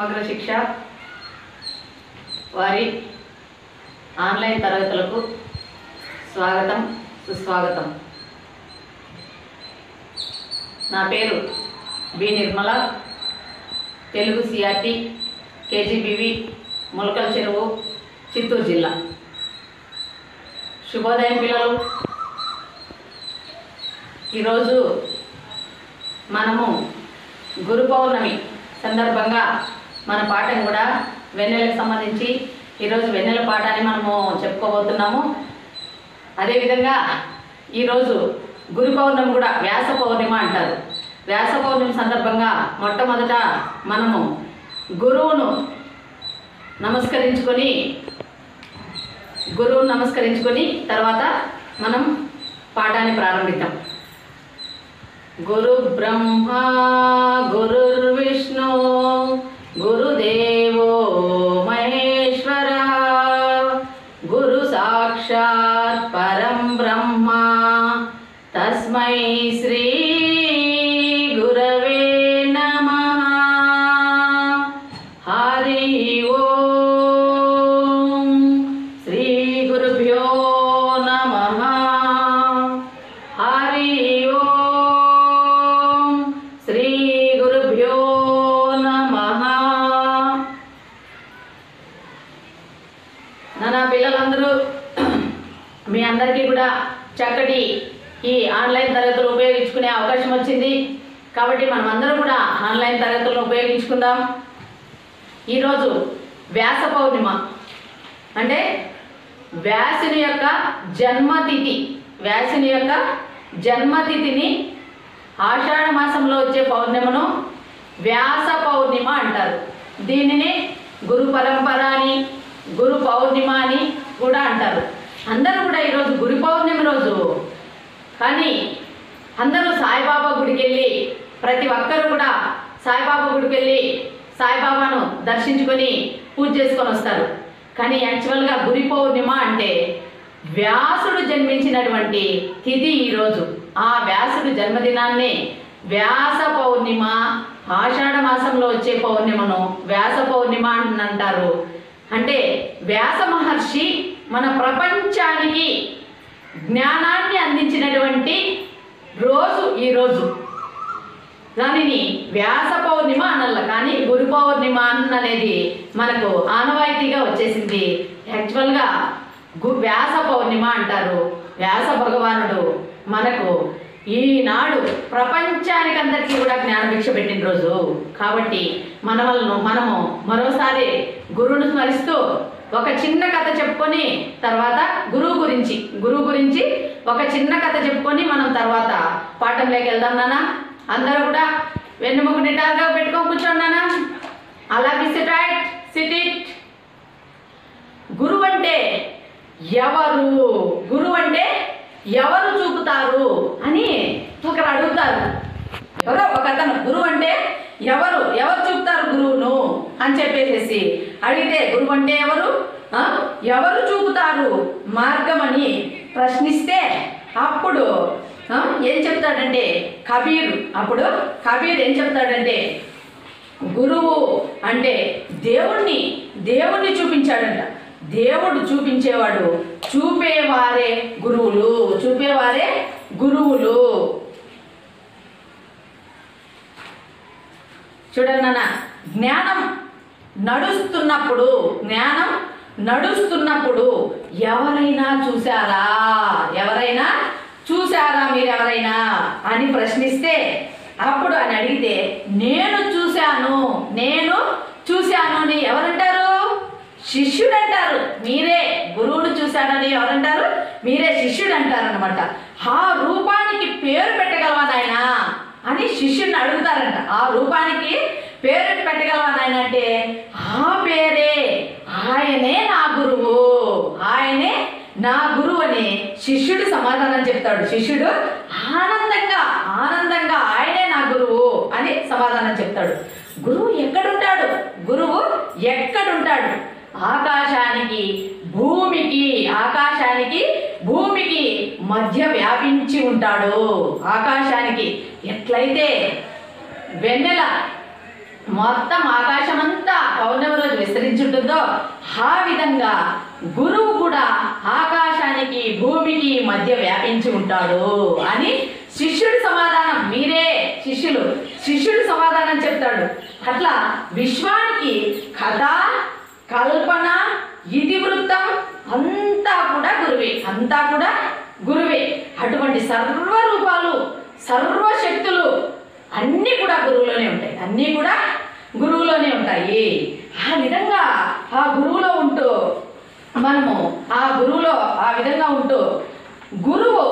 సమగ్ర శిక్ష వారి ఆన్లైన్ తరగతులకు స్వాగతం సుస్వాగతం నా పేరు B Nirmala Telugu CRT KGBV Molakalacheruvu Chittoor జిల్లా శుభోదయం పిల్లలు ఈరోజు మనము గురు పౌర్ణమి సందర్భంగా మన పాఠం కూడా వెన్నెలకు సంబంధించి ఈరోజు వెన్నెల పాఠాన్ని మనము చెప్పుకోబోతున్నాము అదేవిధంగా ఈరోజు గురు పౌర్ణమి కూడా వ్యాస పౌర్ణిమ అంటారు వ్యాస పౌర్ణమి సందర్భంగా మొట్టమొదట మనము గురువును నమస్కరించుకొని గురువును నమస్కరించుకొని తర్వాత మనం పాఠాన్ని ప్రారంభిద్దాం గురు బ్రహ్మ గురుర్విష్ణు గురుదేవో మహేశ్వర గురు సాక్షాత్ పరం బ్రహ్మ తస్మై శ్రీ గురవే నమః హరి ఓం శ్రీ గురుభ్యో నమః హరి ఓం శ్రీ గురుభ్యో నమః నాన్న పిల్లలందరూ మీ అందరికీ కూడా చక్కటి ఈ ఆన్లైన్ తరగతులు ఉపయోగించుకునే అవకాశం వచ్చింది కాబట్టి మనం అందరం కూడా ఆన్లైన్ తరగతులను ఉపయోగించుకుందాం ఈరోజు వ్యాస పౌర్ణిమ అంటే వ్యాసుని యొక్క జన్మతిథి వ్యాసుని యొక్క జన్మతిథిని ఆషాఢ మాసంలో వచ్చే పౌర్ణిమను వ్యాస పౌర్ణిమ అంటారు దీనిని గురు పరంపర అని గురు పౌర్ణిమ అని కూడా అంటారు అందరూ కూడా ఈరోజు గురు పౌర్ణమి రోజు కానీ అందరూ సాయిబాబా గుడికి వెళ్ళి ప్రతి ఒక్కరు కూడా సాయిబాబా గుడికి వెళ్ళి సాయిబాబాను దర్శించుకొని పూజ చేసుకొని వస్తారు కానీ యాక్చువల్గా గురి పౌర్ణిమ అంటే వ్యాసుడు జన్మించినటువంటి తిథి ఈరోజు ఆ వ్యాసుడు జన్మదినాన్ని వ్యాస పౌర్ణిమ ఆషాఢ మాసంలో వచ్చే పౌర్ణిమను వ్యాస పౌర్ణిమ అని అంటారు అంటే వ్యాస మహర్షి మన ప్రపంచానికి జ్ఞానాన్ని అందించినటువంటి రోజు ఈ రోజు దానిని వ్యాస పౌర్ణిమ అనల్ల కానీ గురు పౌర్ణిమ అనేది మనకు ఆనవాయితీగా వచ్చేసింది యాక్చువల్గా గు వ్యాస పౌర్ణిమ అంటారు వ్యాస భగవానుడు మనకు ఈనాడు ప్రపంచానికందరికీ కూడా జ్ఞానభిక్ష పెట్టిన రోజు కాబట్టి మన వలన మనము మరోసారి గురువును స్మరిస్తూ ఒక చిన్న కథ చెప్పుకొని తర్వాత గురువు గురించి గురువు గురించి ఒక చిన్న కథ చెప్పుకొని మనం తర్వాత పాఠంలోకి వెళ్దాం నాన్న అందరూ కూడా వెన్నుముక నిటారుగా పెట్టుకొని కూర్చోండి నాన్న అలా సిట్ రైట్ సిట్ ఇట్ గురువు అంటే ఎవరు గురువు అంటే ఎవరు చూపుతారు అని ఒకరు అడుగుతారు ఎవరో ఒక అతను గురువు అంటే ఎవరు ఎవరు చూపుతారు గురువును అని చెప్పేసేసి అడిగితే గురువు అంటే ఎవరు ఆ? ఎవరు చూపుతారు మార్గం అని ప్రశ్నిస్తే అప్పుడు ఆ, ఏం చెప్తాడంటే కబీర్ అప్పుడు కబీర్ ఏం చెప్తాడంటే గురువు అంటే దేవుణ్ణి దేవుణ్ణి చూపించాడంట దేవుడు చూపించేవాడు చూపేవారే గురువులు చూపేవారే గురువులు చూడండి నాన్న జ్ఞానం నడుస్తున్నప్పుడు జ్ఞానం నడుస్తున్నప్పుడు ఎవరైనా చూసారా ఎవరైనా చూసారా మీరు ఎవరైనా అని ప్రశ్నిస్తే అప్పుడు అని అడిగితే నేను చూశాను నేను చూశాను అని ఎవరంటారు శిష్యుడు అంటారు మీరే గురువును చూశాడని ఎవరంటారు మీరే శిష్యుడు అంటారు అనమాట ఆ రూపానికి పేరు పెట్టగలవా నాయనా అని శిష్యుడిని అడుగుతారంట ఆ రూపానికి పేరు పెట్టగలవా నాయన అంటే ఆ పేరే ఆయనే నా గురువు ఆయనే నా గురువు అని శిష్యుడు సమాధానం చెప్తాడు శిష్యుడు ఆనందంగా ఆనందంగా ఆయనే నా గురువు అని సమాధానం చెప్తాడు గురువు ఎక్కడుంటాడు గురువు ఎక్కడుంటాడు ఆకాశానికి భూమికి ఆకాశానికి భూమికి మధ్య వ్యాపించి ఉంటాడు ఆకాశానికి ఎట్లయితే వెన్నెల మొత్తం ఆకాశమంతా ఆ విధంగా గురువు కూడా ఆకాశానికి భూమికి మధ్య వ్యాపించి ఉంటాడు అని శిష్యుడి సమాధానం మీరే శిష్యులు శిష్యుడు సమాధానం చెప్తాడు అట్లా విశ్వానికి కథ కల్పన ఇతివృత్తం అంతా కూడా గురువే అంతా కూడా గురువే అటువంటి సర్వ రూపాలు సర్వశక్తులు అన్నీ కూడా గురువులోనే ఉంటాయి అన్నీ కూడా గురువులోనే ఉంటాయి ఆ విధంగా ఆ గురువులో ఉంటూ మనము ఆ గురువులో ఆ విధంగా ఉంటూ గురువు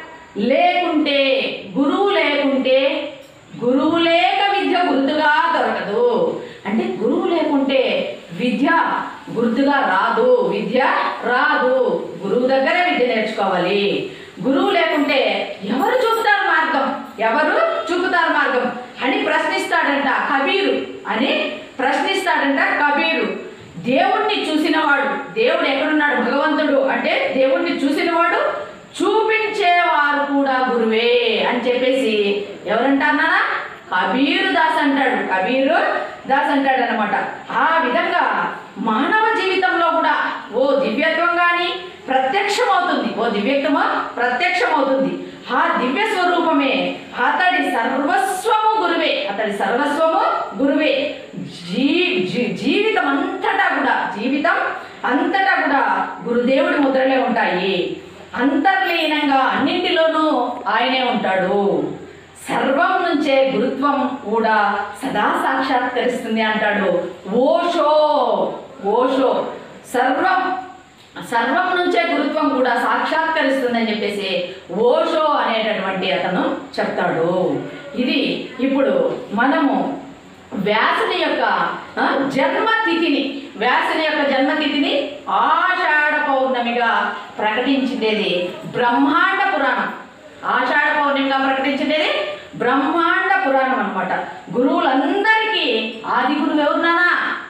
లేకుంటే గురువు లేకుంటే గురువు లేక విద్య గుర్తుగా దొరకదు అంటే గురువు లేకుంటే విద్య గుర్తుగా రాదు విద్య రాదు గురువు దగ్గరే విద్య నేర్చుకోవాలి గురువు లేకుంటే ఎవరు చూపుతారు మార్గం ఎవరు చూపుతారు మార్గం అని ప్రశ్నిస్తాడంట కబీరు అని ప్రశ్నిస్తాడంట కబీరు దేవుణ్ణి చూసినవాడు దేవుడు ఎక్కడున్నాడు భగవంతుడు అంటే దేవుణ్ణి చూసినవాడు చూపించేవారు కూడా గురువే అని చెప్పేసి ఎవరంటారా కబీరు దాస్ అంటాడు కబీరు దాస్ అంటాడు అనమాట ఆ విధంగా మానవ జీవితంలో కూడా ఓ దివ్యత్వం కానీ ప్రత్యక్షమవుతుంది ఓ దివ్యత్వము ప్రత్యక్షమవుతుంది ఆ దివ్య స్వరూపమే అతడి సర్వస్వము గురువే అతడి సర్వస్వము గురువే జీ జీ- జీవితం అంతటా కూడా జీవితం అంతటా కూడా గురుదేవుడి ముద్రలే ఉంటాయి అంతర్లీనంగా అన్నింటిలోనూ ఆయనే ఉంటాడు సర్వం నుంచే గురుత్వం కూడా సదా సాక్షాత్కరిస్తుంది అంటాడు ఓషో ఓషో సర్వం సర్వం నుంచే గురుత్వం కూడా సాక్షాత్కరిస్తుందని చెప్పేసి ఓషో అనేటటువంటి అతను చెప్తాడు ఇది ఇప్పుడు మనము వ్యాసుని యొక్క ఆ, జన్మతిథిని వ్యాసుని యొక్క జన్మతిథిని ఆషాఢ పౌర్ణమిగా ప్రకటించిండేది బ్రహ్మాండ పురాణం ఆషాఢ పౌర్ణమిగా ప్రకటించిండేది బ్రహ్మాండ పురాణం అన్నమాట గురువులందరికీ ఆది గురువు ఎవరున్నానా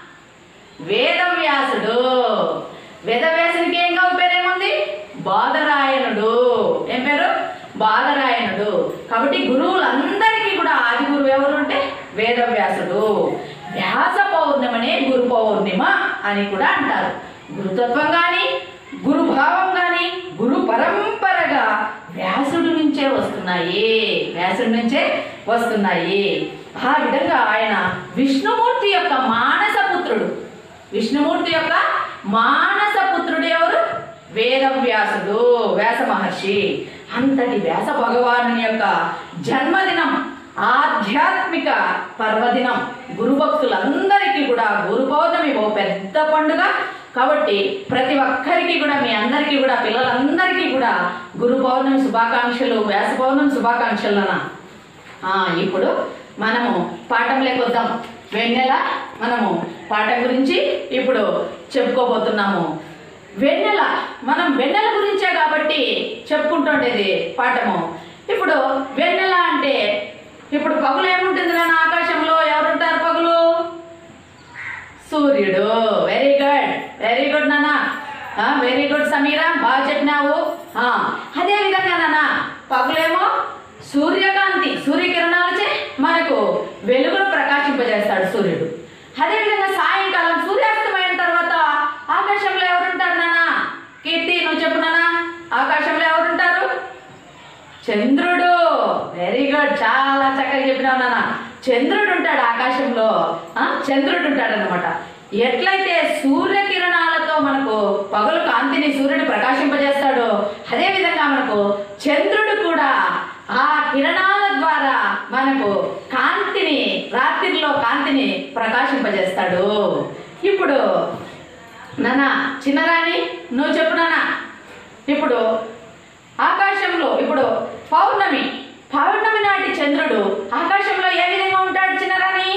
వేదవ్యాసుడు వేదవ్యాసునికి ఏం కావు పేరేముంది బాదరాయణుడు ఏం పేరు బాదరాయణుడు కాబట్టి గురువులందరికీ కూడా ఆది గురువు ఎవరు అంటే వేదవ్యాసుడు వ్యాస పౌర్ణమనే గురు పౌర్ణిమ అని కూడా అంటారు గురుతత్వం కానీ గురుభావం కానీ గురు పరంపరగా వ్యాసుడి నుంచే వస్తున్నాయి వ్యాసుడి నుంచే వస్తున్నాయి ఆ విధంగా ఆయన విష్ణుమూర్తి యొక్క మానస పుత్రుడు విష్ణుమూర్తి యొక్క మానస పుత్రుడు ఎవరు వేదవ్యాసుడు వ్యాస మహర్షి అంతటి వ్యాస భగవాను యొక్క జన్మదినం ఆధ్యాత్మిక పర్వదినం గురు భక్తులందరికీ కూడా గురు పౌర్ణమి ఓ పెద్ద పండుగ కాబట్టి ప్రతి ఒక్కరికి కూడా మీ అందరికీ కూడా పిల్లలందరికీ కూడా గురు పౌర్ణమి శుభాకాంక్షలు వ్యాస పౌర్ణమి శుభాకాంక్షలనా ఆ, ఇప్పుడు మనము పాఠంలోకి వద్దాం వెన్నెల మనము పాఠం గురించి ఇప్పుడు చెప్పుకోబోతున్నాము వెన్నెల మనం వెన్నెల గురించే కాబట్టి చెప్పుకుంటుండేది పాఠము ఇప్పుడు వెన్నెల అంటే ఇప్పుడు పగులు ఏముంటుంది నాన్న ఆకాశంలో ఎవరుంటారు పగులు సూర్యుడు వెరీ గుడ్ వెరీ గుడ్ నాన్న వెరీ గుడ్ సమీరా బాగా చెప్పినావు ఆ, అదే విధంగా నాన్న పగులేమో సూర్యకాంతి సూర్యకిరణాలచే మనకు వెలుగును ప్రకాశింపజేస్తాడు సూర్యుడు అదే విధంగా సాయంకాలం సూర్యాస్తమైన తర్వాత ఆకాశంలో ఎవరుంటారు నాన్న కీర్తి నువ్వు చెప్పు నాన్న ఆకాశంలో ఎవరుంటారు చంద్రుడు వెరీ గుడ్ చాలా చక్కగా చెప్పినావు నాన్న చంద్రుడు ఉంటాడు ఆకాశంలో ఆ, చంద్రుడు ఉంటాడు అనమాట ఎట్లయితే సూర్యకిరణాలతో మనకు పగలు కాంతిని సూర్యుడు ప్రకాశింపజేస్తాడో అదే విధంగా మనకు చంద్రుడు కూడా ఆ కిరణాల ద్వారా మనకు కాంతిని రాత్రిలో కాంతిని ప్రకాశింపజేస్తాడు ఇప్పుడు నాన్న చిన్నరాణి నువ్వు చెప్పు నాన్న ఇప్పుడు ఆకాశంలో ఇప్పుడు పౌర్ణమి పౌర్ణమి నాటి చంద్రుడు ఆకాశంలో ఏ విధంగా ఉంటాడు చిన్నరాని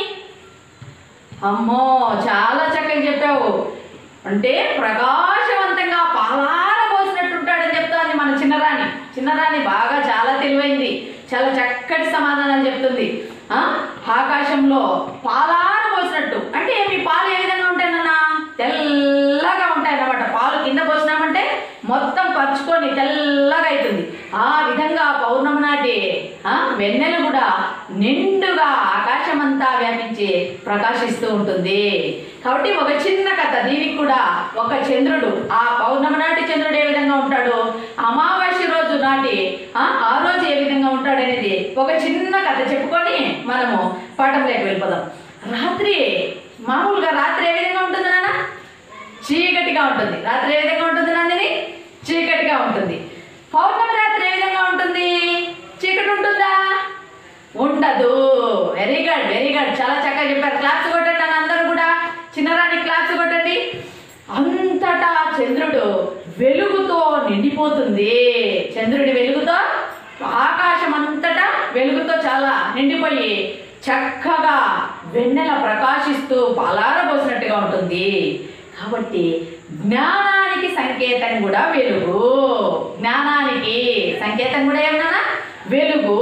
అమ్మో చాలా చక్కగా చెప్పావు అంటే ప్రకాశవంతంగా పాలార పోసినట్టు ఉంటాడని చెప్తాంది మన చిన్నరాణి చిన్నరాణి బాగా చాలా తెలివైంది చాలా చక్కటి సమాధానం చెప్తుంది ఆ ఆకాశంలో పాలార పోసినట్టు అంటే మీ పాలు ఏ విధంగా ఉంటాయి నాన్న తెల్లగా ఉంటాయి అన్నమాట పాలు కింద పోసినామంటే మొత్తం పరుచుకొని తెల్లగా అవుతుంది ఆ విధంగా పౌర్ణమి నాటి ఆ, వెన్నెల కూడా నిండుగా ఆకాశమంతా వ్యాపించి ప్రకాశిస్తూ ఉంటుంది కాబట్టి ఒక చిన్న కథ దీనికి కూడా ఒక చంద్రుడు ఆ పౌర్ణమి నాటి చంద్రుడు ఏ విధంగా ఉంటాడు అమావాస్య రోజు నాటి ఆ, ఆ రోజు ఏ విధంగా ఉంటాడు అనేది ఒక చిన్న కథ చెప్పుకొని మనము పాఠంలోకి వెళ్ళిపోదాం రాత్రి మామూలుగా రాత్రి ఏ విధంగా ఉంటుంది నాన్న చీకటిగా ఉంటుంది రాత్రి ఏ విధంగా ఉంటుంది నాన్నది చీకటిగా ఉంటుంది పౌర్ణమి రాత్రి ఏ విధంగా ఉంటుంది చీకటి ఉంటుందా ఉండదు వెరీ గుడ్ వెరీ గుడ్ చాలా చక్కగా చెప్పారు క్లాస్ కొట్టండి అని అందరూ కూడా చిన్నరాని క్లాస్ కొట్టండి అంతటా చంద్రుడు వెలుగుతో నిండిపోతుంది చంద్రుడి వెలుగుతో ఆకాశం అంతటా వెలుగుతో చాలా నిండిపోయి చక్కగా వెన్నెల ప్రకాశిస్తూ పలారబోసినట్టుగా ఉంటుంది కాబట్టి జ్ఞానానికి సంకేతం కూడా వెలుగు జ్ఞానానికి సంకేతం కూడా ఏమన్నా వెలుగు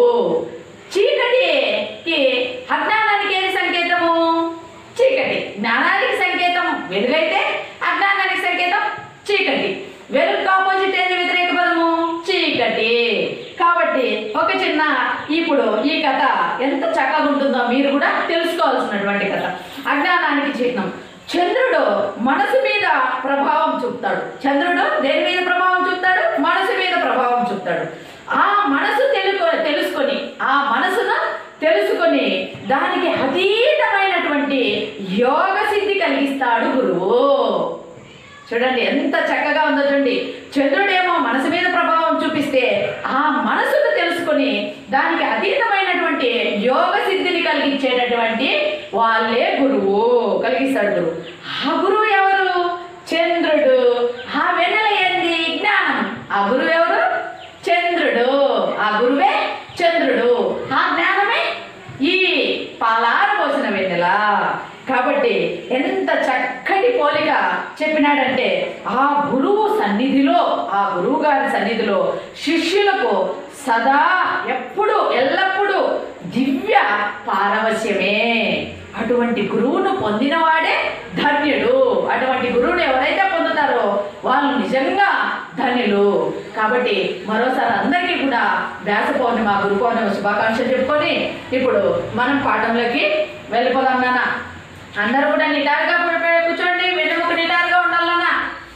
చీకటికి అజ్ఞానానికి ఏది సంకేతము చీకటి జ్ఞానానికి సంకేతం వెలుగైతే అజ్ఞానానికి సంకేతం చీకటి వెలుగు ఆపోజిట్ ఏది వ్యతిరేక పదము చీకటి కాబట్టి ఒక చిన్న ఇప్పుడు ఈ కథ ఎంత చక్కగా ఉంటుందో మీరు కూడా తెలుసుకోవాల్సినటువంటి కథ అజ్ఞానానికి చిహ్నం చంద్రుడు మనసు మీద ప్రభావం చూపుతాడు చంద్రుడు దేని మీద ప్రభావం చూపుతాడు మనసు మీద ప్రభావం చూపుతాడు ఆ మనసు తెలుకో తెలుసుకొని ఆ మనసును తెలుసుకొని దానికి అతీతమైనటువంటి యోగ సిద్ధి కలిగిస్తాడు గురువు చూడండి ఎంత చక్కగా ఉందో చూడండి చంద్రుడేమో మనసు మీద ప్రభావం చూపిస్తే ఆ మనసును తెలుసుకొని దానికి అతీతమైనటువంటి యోగ సిద్ధిని కలిగించేటటువంటి వాళ్ళే గురువు కలిగిస్తాడు గురువు ఆ గురువు ఎవరు చంద్రుడు ఆ వెన్నెల ఏంది జ్ఞానం ఆ గురువు ఎవరు చంద్రుడు ఆ గురువే చంద్రుడు ఆ జ్ఞానమే ఈ పాలార పోసిన వెన్నెల కాబట్టి ఎంత చక్కటి పోలిక చెప్పినాడంటే ఆ గురువు సన్నిధిలో ఆ గురువు గారి సన్నిధిలో శిష్యులకు సదా ఎప్పుడు ఎల్లప్పుడూ దివ్య పారవశ్యమే అటువంటి గురువును పొందినవాడే ధన్యుడు అటువంటి గురువును ఎవరైతే పొందుతారో వాళ్ళు నిజంగా ధన్యులు కాబట్టి మరోసారి అందరికీ కూడా వ్యాస పౌర్ణిమ గురు పౌర్ణిమ శుభాకాంక్షలు చెప్పుకొని ఇప్పుడు మనం పాఠంలోకి వెళ్ళిపోదాం నాన్న అందరూ కూడా నిటారుగా కూర్చో- కూర్చోండి వెన్నెముక నిటారుగా ఉండాలన్నా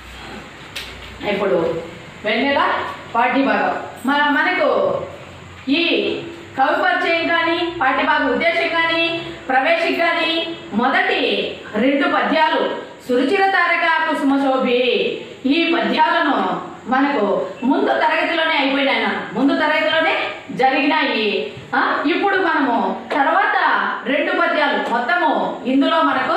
ఇప్పుడు వెన్నెల పాఠ్యభాగం మన మనకు ఈ కవి పరిచయం కానీ పాఠ్యభాగ ఉద్దేశం కానీ ప్రవేశిక కానీ మొదటి రెండు పద్యాలు సురుచిర తారక కుసుమ శోభి ఈ పద్యాలను మనకు ముందు తరగతిలోనే అయిపోయినాయి నాన్న. ముందు తరగతిలోనే జరిగినాయి ఆ, ఇప్పుడు మనము తర్వాత రెండు పద్యాలు మొత్తము ఇందులో మనకు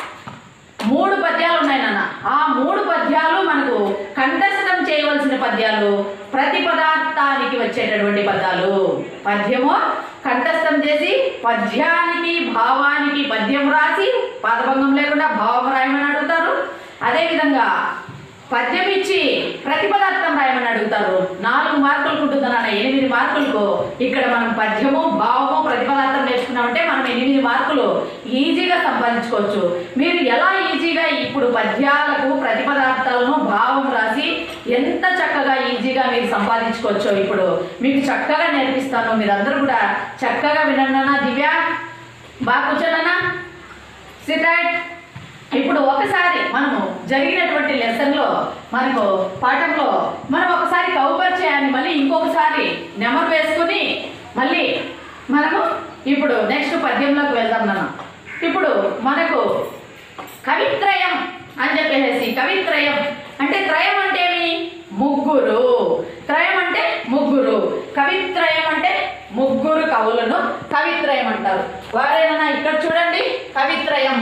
మూడు పద్యాలు ఉన్నాయి నాన్న ఆ మూడు పద్యాలు మనకు కంఠస్థం చేయవలసిన పద్యాలు ప్రతి పదార్థానికి వచ్చేటటువంటి పదాలు పద్యము కంఠస్థం చేసి పద్యానికి భావానికి పద్యం రాసి పదభంగం లేకుండా భావం రాయమని అడుగుతారు అదేవిధంగా పద్యం ఇచ్చి ప్రతి పదార్థం రాయమని అడుగుతారు నాలుగు మార్కులకు ఉంటుంది నాన్న ఎనిమిది మార్కులకు ఇక్కడ మనం పద్యము భావము ప్రతిపదార్థం నేర్చుకున్నామంటే మనం ఎనిమిది మార్కులు ఈజీగా సంపాదించుకోవచ్చు మీరు ఎలా ఈజీగా ఇప్పుడు పద్యాలకు ప్రతిపదార్థాలను భావం రాసి ఎంత చక్కగా ఈజీగా మీరు సంపాదించుకోవచ్చో ఇప్పుడు మీకు చక్కగా నేర్పిస్తాను మీరందరూ కూడా చక్కగా వినండి నాన్న దివ్య బాగా కూర్చోనన్నా సిట్ రైట్ ఇప్పుడు ఒకసారి మనము జరిగినటువంటి లెసన్లో మనకు పాఠంలో మనం ఒకసారి కౌపరిచయాన్ని మళ్ళీ ఇంకొకసారి నెమరు వేసుకుని మళ్ళీ మనము ఇప్పుడు నెక్స్ట్ పద్యంలోకి వెళ్దాం మనం ఇప్పుడు మనకు కవిత్రయం అని చెప్పేసి కవిత్రయం అంటే త్రయం అంటే ఏమి ముగ్గురు త్రయం అంటే ముగ్గురు కవిత్రయం అంటే ముగ్గురు కవులను కవిత్రయం అంటారు వారేనా ఇక్కడ చూడండి కవిత్రయం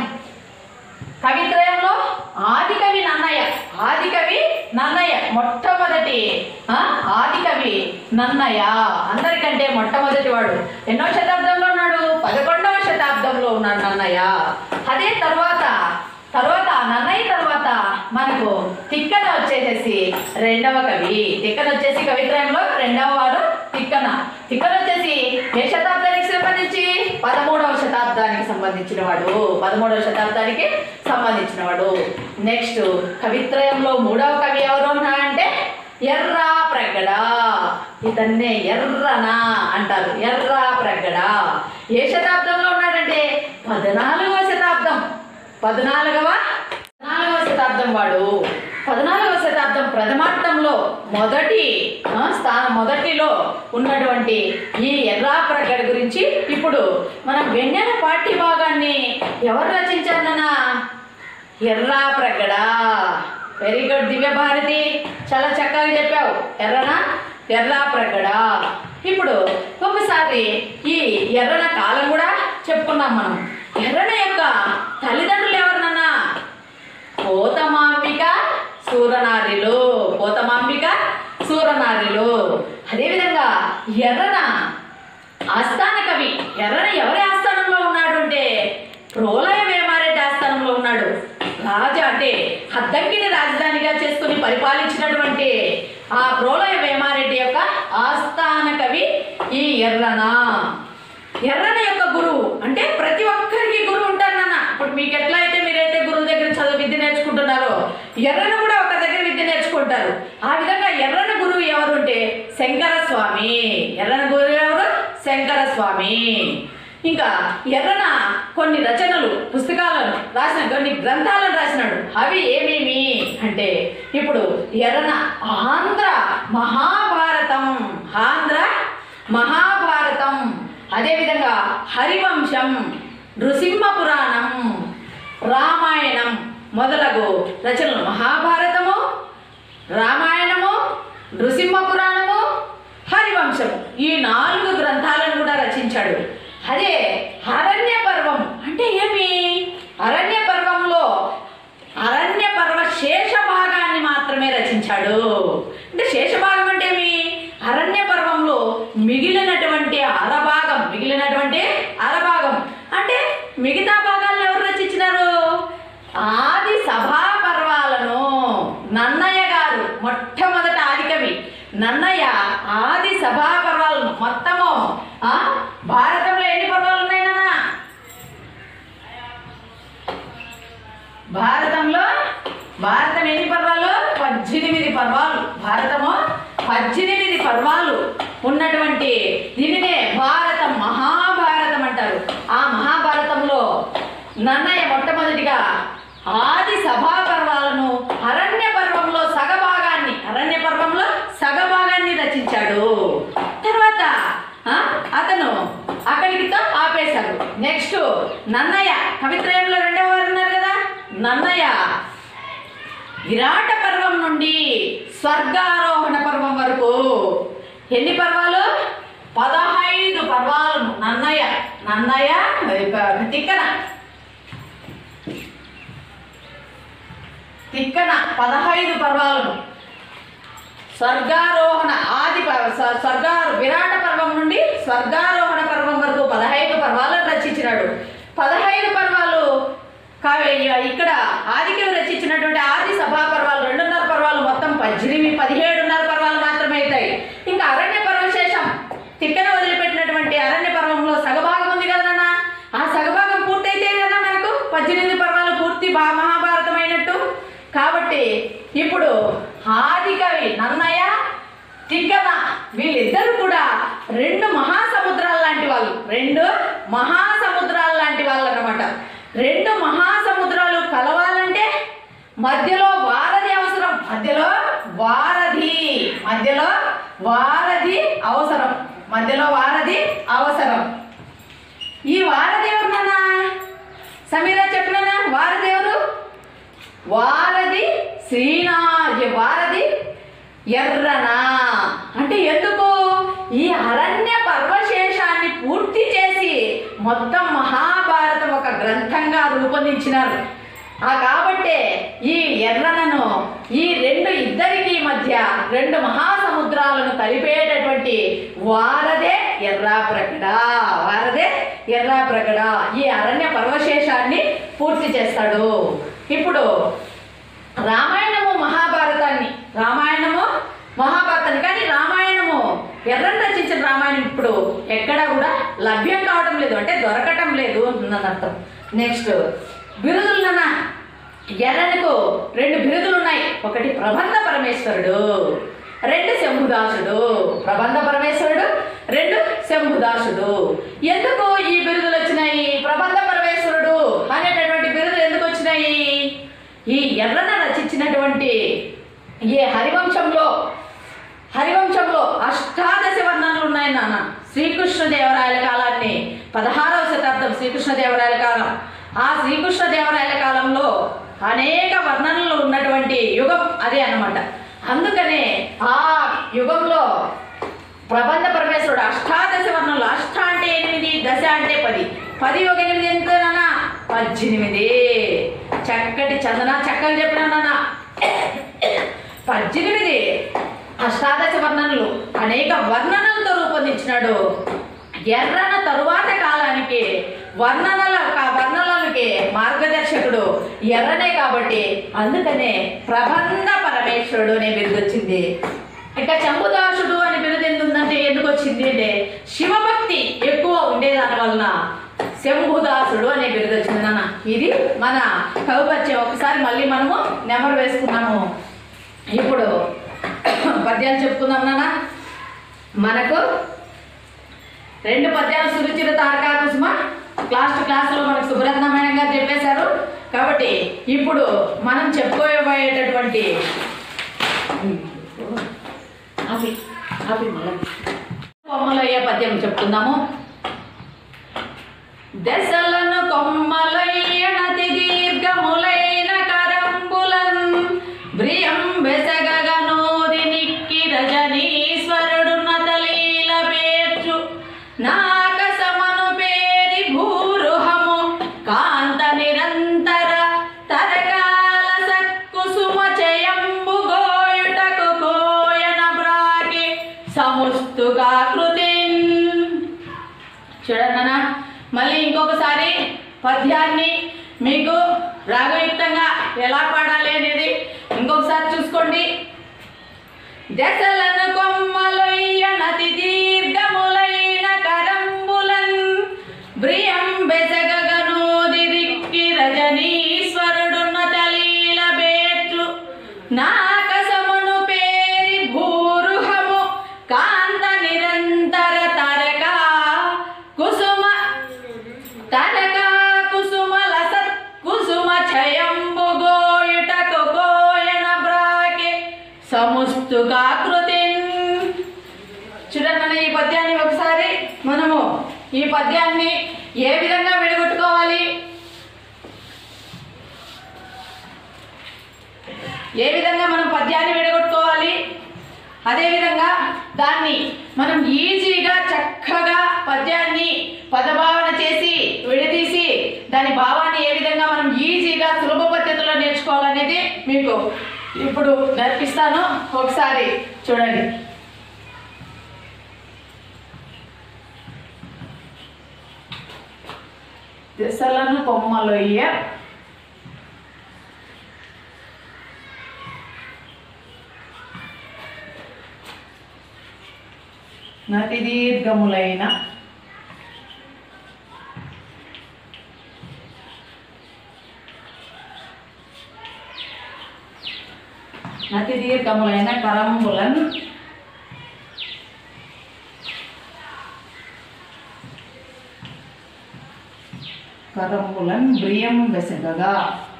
కవిత్రయంలో ఆదికవి నన్నయ్య ఆదికవి నన్నయ్య మొట్టమొదటి ఆ, ఆదికవి నన్నయ్య అందరికంటే మొట్టమొదటి వాడు ఎన్నో శతాబ్దంలో ఉన్నాడు పదకొండవ శతాబ్దంలో ఉన్నాడు నన్నయ్య అదే తర్వాత తర్వాత ఆ నన్నయ్య తర్వాత మనకు తిక్కన వచ్చేసేసి రెండవ కవి తిక్కన వచ్చేసి కవిత్రయంలో రెండవ వాడు తిక్కన తిక్కన వచ్చేసి ఏ శతాబ్దానికి సంబంధించి పదమూడవ శతాబ్దానికి సంబంధించిన వాడు పదమూడవ శతాబ్దానికి సంబంధించిన వాడు నెక్స్ట్ కవిత్రయంలో మూడవ కవి ఎవరు అంటే ఎర్ర ప్రగడ ఇతన్నే ఎర్రన అంటారు ఎర్ర ప్రగడ ఏ శతాబ్దంలో ఉన్నాడంటే పద్నాలుగవ శతాబ్దం పద్నాలుగవ పద్నాలుగవ శతాబ్దం వాడు పద్నాలుగవ శతాబ్దం ప్రథమార్థంలో మొదటి ఆ, స్థానం మొదటిలో ఉన్నటువంటి ఈ ఎర్రా ప్రగడ గురించి ఇప్పుడు మనం వెన్నెల పాఠ్య భాగాన్ని ఎవరు రచించారన్నా Errapragada very good Divya Bharati చాలా చక్కగా చెప్పావు ఎర్రన ఎర్రా ప్రగడ ఇప్పుడు ఒకసారి ఈ ఎర్రన కాలం కూడా చెప్పుకున్నాం మనం ఎర్రన యొక్క తల్లిదండ్రులు ఎవరినన్నా పోతమాంబిక సూరనారిలు పోతమాంబిక సూరనారిలు అదేవిధంగా ఎర్రన ఆస్థాన కవి ఎర్రన ఎవరి ఆస్థానంలో ఉన్నాడు అంటే ప్రోలయ వేమారెడ్డి ఆస్థానంలో ఉన్నాడు రాజా అంటే హద్దంకిని రాజధానిగా చేసుకుని పరిపాలించినటువంటి ఆ ప్రోలయ వేమారెడ్డి యొక్క ఆస్థాన కవి ఈ ఎర్రన ఎర్రన యొక్క గురువు అంటే ప్రతి ఒక్కరికి గురువు ఉంటారు నాన్న ఇప్పుడు మీకు ఎట్లా అయితే మీరైతే గురువు దగ్గర చదువు విద్య నేర్చుకుంటున్నారో ఎర్రన కూడా ఒక దగ్గర విద్య నేర్చుకుంటారు ఆ విధంగా ఎర్రన గురువు ఎవరు అంటే శంకర స్వామి ఎర్రన గురువు ఎవరు శంకర స్వామి ఇంకా ఎర్రన కొన్ని రచనలు పుస్తకాలను రాసిన కొన్ని గ్రంథాలను రాసినాడు అవి ఏమేమి అంటే ఇప్పుడు ఎర్రన ఆంధ్ర మహాభారతం ఆంధ్ర మహాభారతం అదేవిధంగా హరివంశం నృసింహ పురాణం రామాయణం మొదలగు రచనలు మహాభారతము రామాయణము నృసింహ పురాణము హరివంశము ఈ నాలుగు గ్రంథాలను కూడా రచించాడు అదే అరణ్య పర్వం అంటే ఏమి అరణ్య పర్వంలో అరణ్య పర్వ శేష భాగాన్ని మాత్రమే రచించాడు అంటే శేష భాగం అంటే ఏమి అరణ్య పర్వంలో మిగిలినటువంటి అరభాగం మిగిలినటువంటి అరభాగం అంటే మిగతా భాగాలను ఎవరు రచించినారు ఆది సభా పర్వాలను నన్నయ్య గారు మొట్టమొదట ఆదికవి నన్నయ్య ఆది సభా పర్వాలను మొత్తము ఆ, భారతంలో ఎన్ని పర్వాలు ఉన్నాయి నాన్న భారతంలో భారతం ఎన్ని పర్వాలు పద్దెనిమిది పర్వాలు భారతము పద్దెనిమిది పర్వాలు ఉన్నటువంటి దీనినే భారతం మహాభారతం అంటారు ఆ మహాభారతంలో నన్నయ్య మొట్టమొదటిగా ఆది సభా పర్వాలను అరణ్య పర్వంలో సగభాగాన్ని అరణ్య పర్వంలో సగభాగాన్ని రచించాడు తర్వాత ఆ, అతను అక్కడికితో ఆపేశాడు నెక్స్ట్ నన్నయ్య కవిత్రయంలో రెండవ వారు ఉన్నారు కదా నన్నయ్య విరాట పర్వం నుండి స్వర్గారోహణ పర్వం వరకు ఎన్ని పర్వాలు పదహైదు పర్వాలను నన్నయ్య నన్నయ్య తిక్కన తిక్కన పదహైదు పర్వాలను స్వర్గారోహణ ఆది ప- స్వ- స్వర్గారు విరాట పర్వం నుండి స్వర్గారోహణ పర్వం వరకు పదహైదు పర్వాలను రచించినాడు పదహైదు పర్వాలు కావే ఇక్కడ ఆదికవి రచించినటువంటి ఆది సభా పర్వాలు రెండున్నర పర్వాలు మొత్తం పద్దెనిమిది పదిహేడున్నర పర్వాలు మాత్రమే అవుతాయి ఇంకా అరణ్య పర్వశేషం తిక్కన వదిలిపెట్టినటువంటి అరణ్య పర్వంలో సగభాగం ఉంది కదా నాన్న ఆ సగభాగం పూర్తయితే కదా మనకు పద్దెనిమిది పర్వాలు పూర్తి బా మహాభారతం అయినట్టు కాబట్టి ఇప్పుడు ఆదికవి నన్నయ్య తిక్కన వీళ్ళిద్దరూ కూడా రెండు మహాసముద్రాల లాంటి వాళ్ళు రెండు మహాసముద్రాల లాంటి వాళ్ళు అన్నమాట రెండు మహాసముద్రాలు కలవాలంటే మధ్యలో వారధి అవసరం మధ్యలో వారధి మధ్యలో వారధి అవసరం మధ్యలో వారధి అవసరం ఈ వారధి ఎవరు సమీరా చెప్పినా వారధి ఎవరు వారధి శ్రీనాథ వారధి ఎర్రన అంటే ఎందుకు ఈ అరణ్య పర్వశేషాన్ని పూర్తి చేసి మొత్తం మహాభారతం ఒక గ్రంథంగా రూపొందించినారు ఆ కాబట్టే ఈ ఎర్రనను ఈ రెండు ఇద్దరికి మధ్య రెండు మహాసముద్రాలను కలిపేటటువంటి వారదే ఎర్రా ప్రకట వారదే ఎర్రా ప్రకట ఈ అరణ్య పర్వశేషాన్ని పూర్తి చేస్తాడు ఇప్పుడు రామాయణము మహాభారతాన్ని రామాయణము మహాభారతాన్ని కానీ రామాయణము ఎర్రని రచించిన రామాయణం ఇప్పుడు ఎక్కడా కూడా లభ్యం కావడం లేదు అంటే దొరకటం లేదు అన్నది అర్థం నెక్స్ట్ బిరుదులన ఎర్రనకు రెండు బిరుదులు ఉన్నాయి ఒకటి ప్రబంధ పరమేశ్వరుడు రెండు శంభుదాసుడు ప్రబంధ పరమేశ్వరుడు రెండు శంభుదాసుడు ఎందుకు ఈ బిరుదులు వచ్చినాయి ప్రబంధ పరమేశ్వరుడు అనేటటువంటి బిరుదులు ఎందుకు వచ్చినాయి ఈ ఎర్రన రచించినటువంటి ఈ హరివంశంలో హరివంశంలో అష్టాదశ వర్ణనలు ఉన్నాయి నాన్న శ్రీకృష్ణదేవరాయల కాలాన్ని పదహారవ శతాబ్దం శ్రీకృష్ణదేవరాయల కాలం ఆ శ్రీకృష్ణదేవరాయల కాలంలో అనేక వర్ణనలు ఉన్నటువంటి యుగం అదే అన్నమాట అందుకనే ఆ యుగంలో ప్రబంధ పరమేశ్వరుడు అష్టాదశ వర్ణంలో అష్ట అంటే ఎనిమిది దశ అంటే పది పది ఒక ఎనిమిది ఎంతనా పద్దెనిమిది చక్కటి చందన చక్కలు చెప్పినా నాన్న పద్దెనిమిది అష్టాదశ వర్ణనలు అనేక వర్ణనలతో రూపొందించినాడు ఎర్రన తరువాత కాలానికి వర్ణనల కా- వర్ణనలకి మార్గదర్శకుడు ఎర్రనే కాబట్టి అందుకనే ప్రబంధ పరమేశ్వరుడు అనే బిరుదు వచ్చింది ఇంకా చంపుదాసుడు అనే బిరుదు ఎందుకు ఉందంటే ఎందుకు వచ్చింది అంటే శివభక్తి ఎక్కువ ఉండేదాని వలన శంభుదాసుడు అనే బిరుదు వచ్చింది నాన్న ఇది మన కవిపరిచయం ఒకసారి మళ్ళీ మనము నెమరు వేసుకున్నాము ఇప్పుడు పద్యాలు చెప్పుకుందాం నాన్న మనకు రెండు పద్యాలు సురుచిర తారకా కుసుమ క్లాస్ టు క్లాస్లో మనకు సుబ్రత్న మేడం గారు చెప్పేశారు కాబట్టి ఇప్పుడు మనం చెప్పుకోబోయేటటువంటి ఆపి, ఆపి మళ్ళీ. కొమ్మలయ్య పద్యం చెప్పుకుందాము దశలను కొమ్మలయ్యనతి దీర్ఘములైన కరంబులన్ బ్రియం బెసగగనోది నిక్కి రజనీశ్వరుడు నతలీల పేర్చు నాకసమను పేరి భూరుహము కాంత నిరంతర తరకాల సత్కుసుమ చయంబు గోయుటకు కోయన బ్రాకి సముస్తుకాకృతిన్ చూడండి నాన్న మళ్ళీ ఇంకొకసారి పద్యాన్ని మీకు రాగయుక్తంగా ఎలా పాడాలి అనేది ఇంకొకసారి చూసుకోండి దశలను కొమ్మలొయ్యనతి దీర్ఘములైన కరంబులన్ బ్రియం బెసగగనోది దిక్కి రజనీశ్వరుడున్న తలీల బేట్లు నాకసమును పేరి భూరుహము కాంత నిరంతర తరక కుసుమ తనక కుసుమల సత్ కుసుమ ఛయంబు గోయుటకు గోయన బ్రాకే సముస్తుకాకృతి చూడండి మన ఈ పద్యాన్ని ఒకసారి మనము ఈ పద్యాన్ని ఏ విధంగా విడగొట్టుకోవాలి ఏ విధంగా మనం పద్యాన్ని విడగొట్టుకోవాలి అదేవిధంగా దాన్ని మనం ఈజీగా చక్కగా పద్యాన్ని పదభావన చేసి విడదీసి దాని భావాన్ని ఏ విధంగా మనం ఈజీగా సులభ పద్ధతిలో నేర్చుకోవాలనేది మీకు ఇప్పుడు నేర్పిస్తాను ఒకసారి చూడండి దిశలను కొమ్మలొయ్య నతి దీర్ఘములైన నతి దీర్ఘములైన కరంబులన్ కరంబులన్ బ్రియం వెసగగా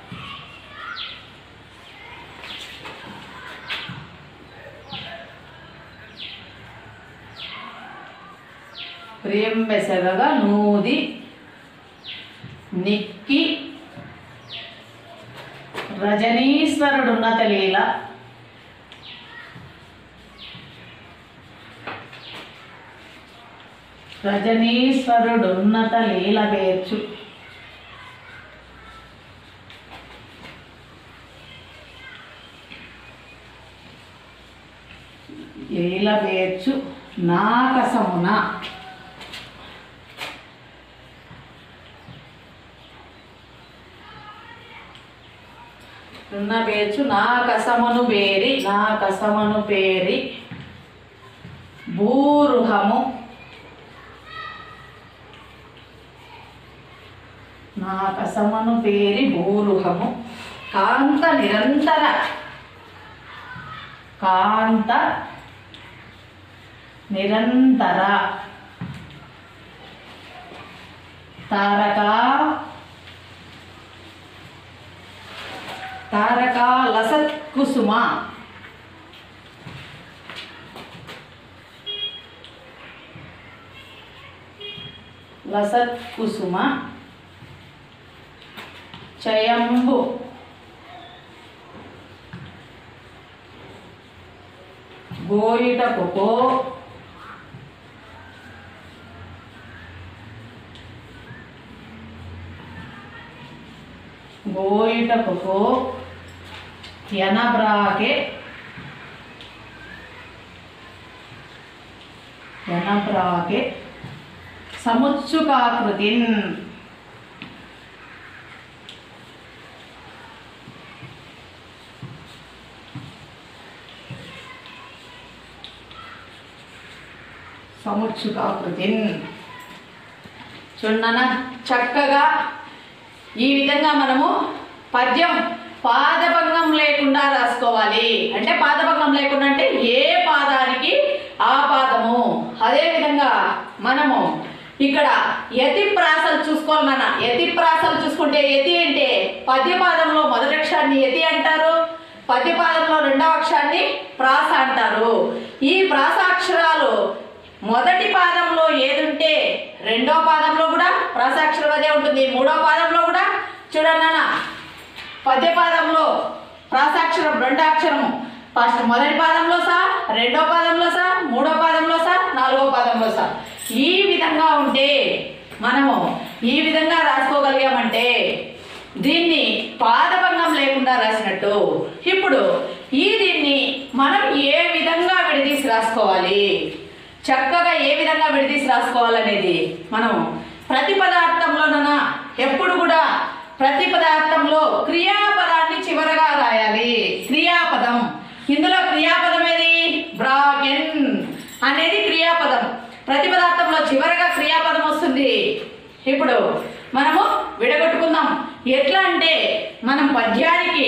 ప్రియం వెసగగా నూది నిక్కి రజనీశ్వరుడున్నత లీల రజనీశ్వరుడున్నత లీల పేర్చు లీల పేర్చు నాకసమున ఉన్న పేర్చు నా కసమను పేరి నా కసమను పేరి భూరుహము నా కసమను పేరి భూరుహము కాంత నిరంతర కాంత నిరంతర తారక తారక లసత్ కుసుమ లసత్ కుసుమ చయంబు గోయిటకుకో గోయిటకుకో ఎనబ్రాకే ఎనబ్రాకే సముత్సుకాకృతిన్ సముత్సుకాకృతిన్ చున్నన చక్కగా ఈ విధంగా మనము పద్యం పాదభంగం లేకుండా రాసుకోవాలి అంటే పాదభంగం లేకుండా అంటే ఏ పాదానికి ఆ పాదము అదే విధంగా మనము ఇక్కడ యతి ప్రాసలు చూసుకోవాలి మన యతి ప్రాసలు చూసుకుంటే యతి అంటే పద్యపాదంలో మొదటి అక్షరాన్ని యతి అంటారు పద్యపాదంలో రెండవ అక్షరాన్ని ప్రాస అంటారు ఈ ప్రాసాక్షరాలు మొదటి పాదంలో ఏదుంటే రెండో పాదంలో కూడా ప్రాసాక్షరం అదే ఉంటుంది మూడో పాదంలో కూడా చూడండి నాన్న పద్యపాదంలో ప్రాసాక్షరం రెండో అక్షరము ఫస్ట్ మొదటి పాదంలో సా రెండో పాదంలో సా మూడో పాదంలో సా నాలుగో పాదంలో సా ఈ విధంగా ఉంటే మనము ఈ విధంగా రాసుకోగలిగామంటే దీన్ని పాదభంగం లేకుండా రాసినట్టు ఇప్పుడు ఈ దీన్ని మనం ఏ విధంగా విడదీసి రాసుకోవాలి చక్కగా ఏ విధంగా విడదీసి రాసుకోవాలనేది మనం ప్రతి పదార్థంలోనైనా ఎప్పుడు కూడా ప్రతి పదార్థంలో క్రియాపదాన్ని చివరగా రాయాలి క్రియాపదం ఇందులో క్రియాపదం ఏది బ్రాకెన్ అనేది క్రియాపదం ప్రతి పదార్థంలో చివరగా క్రియాపదం వస్తుంది ఇప్పుడు మనము విడగొట్టుకుందాం ఎట్లా అంటే మనం పద్యానికి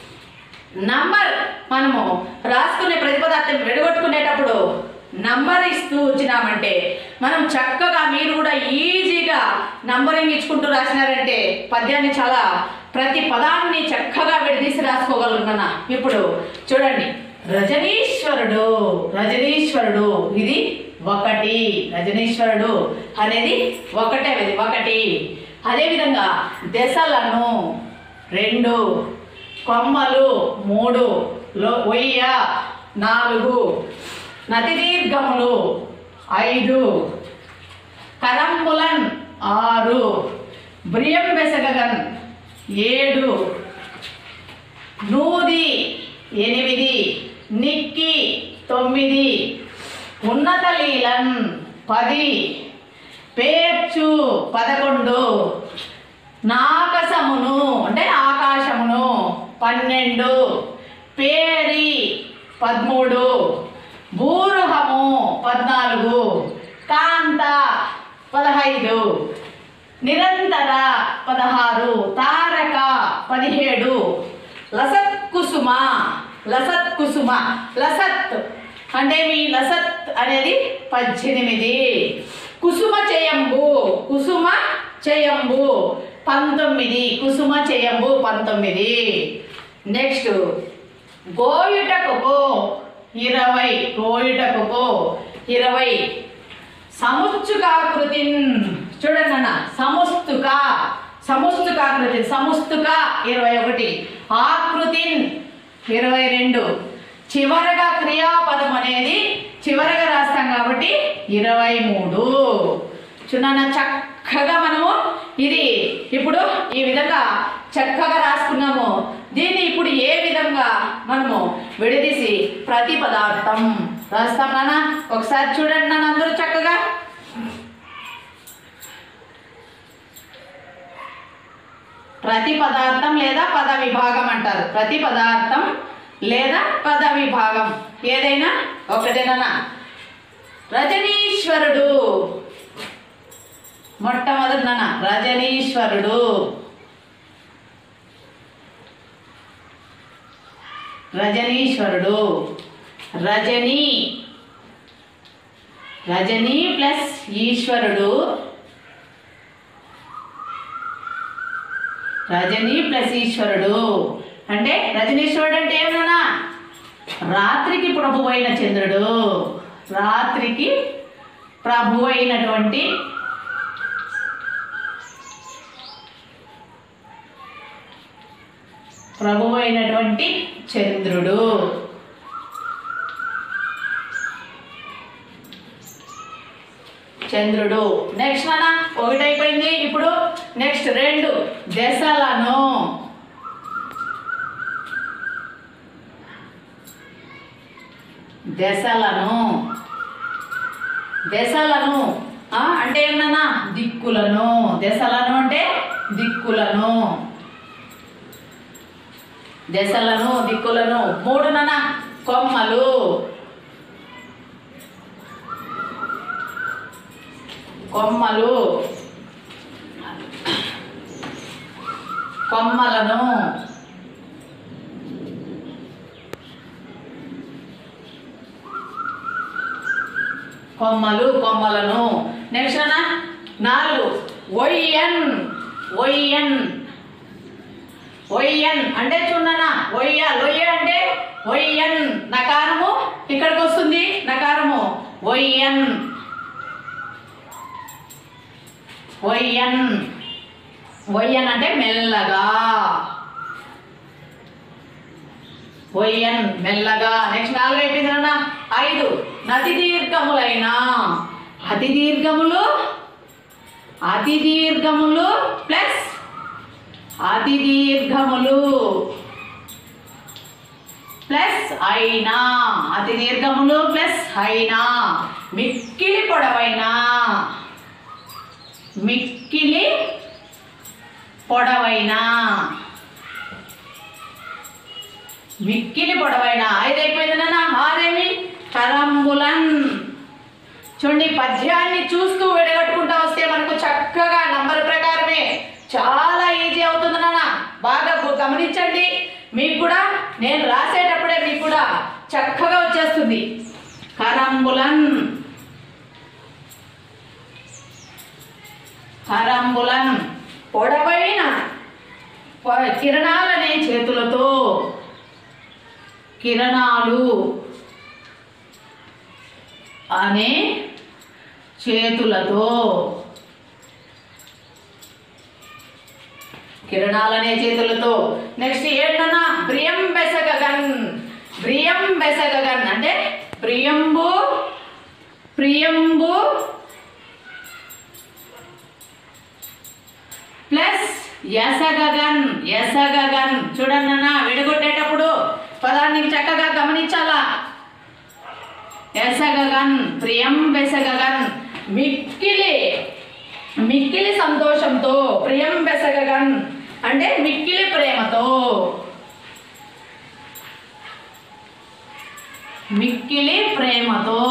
నంబర్ మనము రాసుకునే ప్రతిపదార్థం విడగొట్టుకునేటప్పుడు నంబర్ ఇస్తూ వచ్చినామంటే మనం చక్కగా మీరు కూడా ఈజీగా నంబరింగ్ ఇచ్చుకుంటూ రాసినారంటే పద్యాన్ని చాలా ప్రతి పదాన్ని చక్కగా విడదీసి రాసుకోగలుగుతున్నా ఇప్పుడు చూడండి రజనీశ్వరుడు రజనీశ్వరుడు ఇది ఒకటి రజనీశ్వరుడు అనేది ఒకటే ఇది ఒకటి అదేవిధంగా దశలను రెండు కొమ్మలు మూడు లో ఒయ్య నాలుగు నతి దీర్ఘములు ఐదు కరంబులన్ ఆరు బ్రియం బెసగగన్ ఏడు నూది ఎనిమిది నిక్కి తొమ్మిది ఉన్నత లీలన్ పది పేర్చు పదకొండు నాకసమును అంటే ఆకాశమును పన్నెండు పేరి పదమూడు భూరుహము పద్నాలుగు కాంత పదహైదు నిరంతర పదహారు తారక పదిహేడు లసత్ కుసుమ లసత్ కుసుమ లసత్ అంటే మీ లసత్ అనేది పద్దెనిమిది కుసుమ చేయంబు కుసుమ చేయంబు పంతొమ్మిది కుసుమ చేయంబు పంతొమ్మిది నెక్స్ట్ గోయుటకు ఇరవై గోయుటకు ఇరవై సముచ్చుకాకృతి చూడండి అన్న సముస్తుక సముస్తుకాకృతి సముస్తుక ఇరవై ఒకటి ఆకృతిన్ ఇరవై రెండు చివరగా క్రియాపదం అనేది చివరగా రాస్తాం కాబట్టి ఇరవై మూడు చూడన్న చక్కగా మనము ఇది ఇప్పుడు ఈ విధంగా చక్కగా రాసుకున్నాము దీన్ని ఇప్పుడు ఏ విధంగా మనము విడదీసి ప్రతి పదార్థం రాస్తాం నాన్న ఒకసారి చూడండి నాన్న అందరూ చక్కగా ప్రతి పదార్థం లేదా పద విభాగం అంటారు ప్రతి పదార్థం లేదా పద విభాగం ఏదైనా ఒకటేనా రజనీశ్వరుడు మొట్టమొదటి నాన్న రజనీశ్వరుడు రజనీశ్వరుడు రజని రజని ప్లస్ ఈశ్వరుడు రజని ప్లస్ ఈశ్వరుడు అంటే రజనీశ్వరుడు అంటే ఏమన్నా రాత్రికి ప్రభు అయిన చంద్రుడు రాత్రికి ప్రభు అయినటువంటి ప్రభు అయినటువంటి చంద్రుడు చంద్రుడు నెక్స్ట్ మన ఒకటి అయిపోయింది ఇప్పుడు నెక్స్ట్ రెండు దశలను దశలను దశలను ఆ, అంటే ఏమన్నా దిక్కులను దశలను అంటే దిక్కులను దశలను దిక్కులను మూడునన కొమ్మలు కొమ్మలు కొమ్మలను కొమ్మలు కొమ్మలను నెక్స్ట్ అన్న నాలుగు ఒయ్యన్ ఒయ్యన్ ఒయ్యన్ అంటే చూడనా ఒయ్య లొయ్య అంటే ఒయ్యన్ నకారము ఇక్కడికి వస్తుంది నకారము ఒయ్యన్ ఒయ్యన్ ఒయ్యన్ అంటే మెల్లగా ఒయ్యన్ మెల్లగా నెక్స్ట్ నాలుగు అయిపోయింది అన్న ఐదు నతి దీర్ఘములైన అతి దీర్ఘములు అతి దీర్ఘములు ప్లస్ అతి దీర్ఘములు ప్లస్ అయినా అతి దీర్ఘములు ప్లస్ అయినా మిక్కిలి పొడవైన మిక్కిలి పొడవైన మిక్కిలి పొడవైన ఐదు అయిపోయింది నాన్న ఆరేమి కరంబులన్ చూడండి పద్యాన్ని చూస్తూ విడగట్టుకుంటా వస్తే మనకు చక్కగా నంబర్ ప్రకారమే చాలా ఈజీ అవుతుంది నాన్న బాగా గు- గమనించండి మీకు కూడా నేను రాసేటప్పుడే మీకు కూడా చక్కగా వచ్చేస్తుంది కరంబులన్ కరంబులన్ పొడవైన ప- కిరణాలనే చేతులతో కిరణాలు అనే చేతులతో కిరణాలనే చేతులతో నెక్స్ట్ ఏంటన్నా ప్రియం బెసగగన్ ప్రియం బెసగగన్ అంటే ప్రియంబు ప్రియంబు ప్లస్ ఎసగగన్ ఎసగగన్ చూడండి అన్న విడగొట్టేటప్పుడు పదాన్ని చక్కగా గమనించాలా ఎసగగన్ ప్రియం బెసగగన్ మిక్కిలి మిక్కిలి సంతోషంతో ప్రియం బెసగగన్ అంటే మిక్కిలి ప్రేమతో మిక్కిలి ప్రేమతో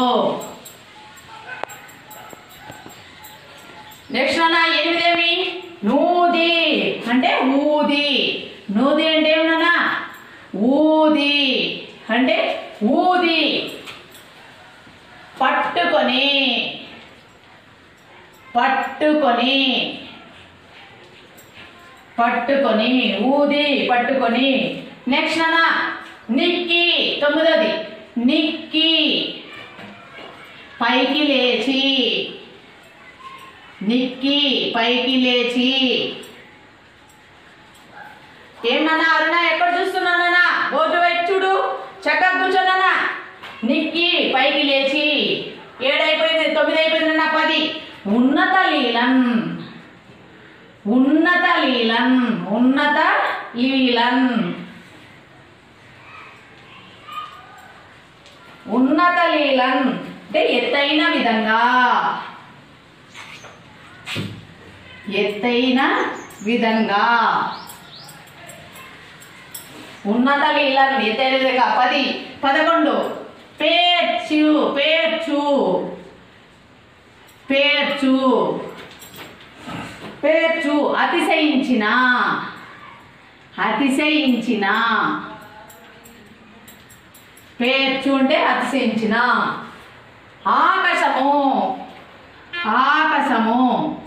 నెక్స్ట్ అన్న ఎనిమిదేమి నూది అంటే ఊది నూది అంటే ఏమన్నా ఊది అంటే ఊది పట్టుకొని పట్టుకొని పట్టుకొని ఊది పట్టుకొని నెక్స్ట్ అన్న నిక్కి తొమ్మిదోది నిక్కి పైకి లేచి నిక్కి పైకి లేచి ఏమన్నా అరుణ ఎక్కడ చూస్తున్నానన్నా బోర్డు వైపు చూడు చక్కగా కూర్చోనన్నా నిక్కి పైకి లేచి ఏడైపోయింది తొమ్మిది అయిపోయిందన్నా పది ఉన్నత లీలన్ ఉన్నత లీలన్ ఉన్నత లీలన్ ఉన్నత లీలన్ అంటే ఎత్తైన విధంగా ఎత్తైన విధంగా ఉన్నత లీలను ఎత్తైన విధంగా పది పదకొండు పేర్చు పేర్చు పేర్చు పేర్చు అతిశయించిన అతిశయించిన పేర్చు అంటే అతిశయించిన ఆకాశము ఆకాశము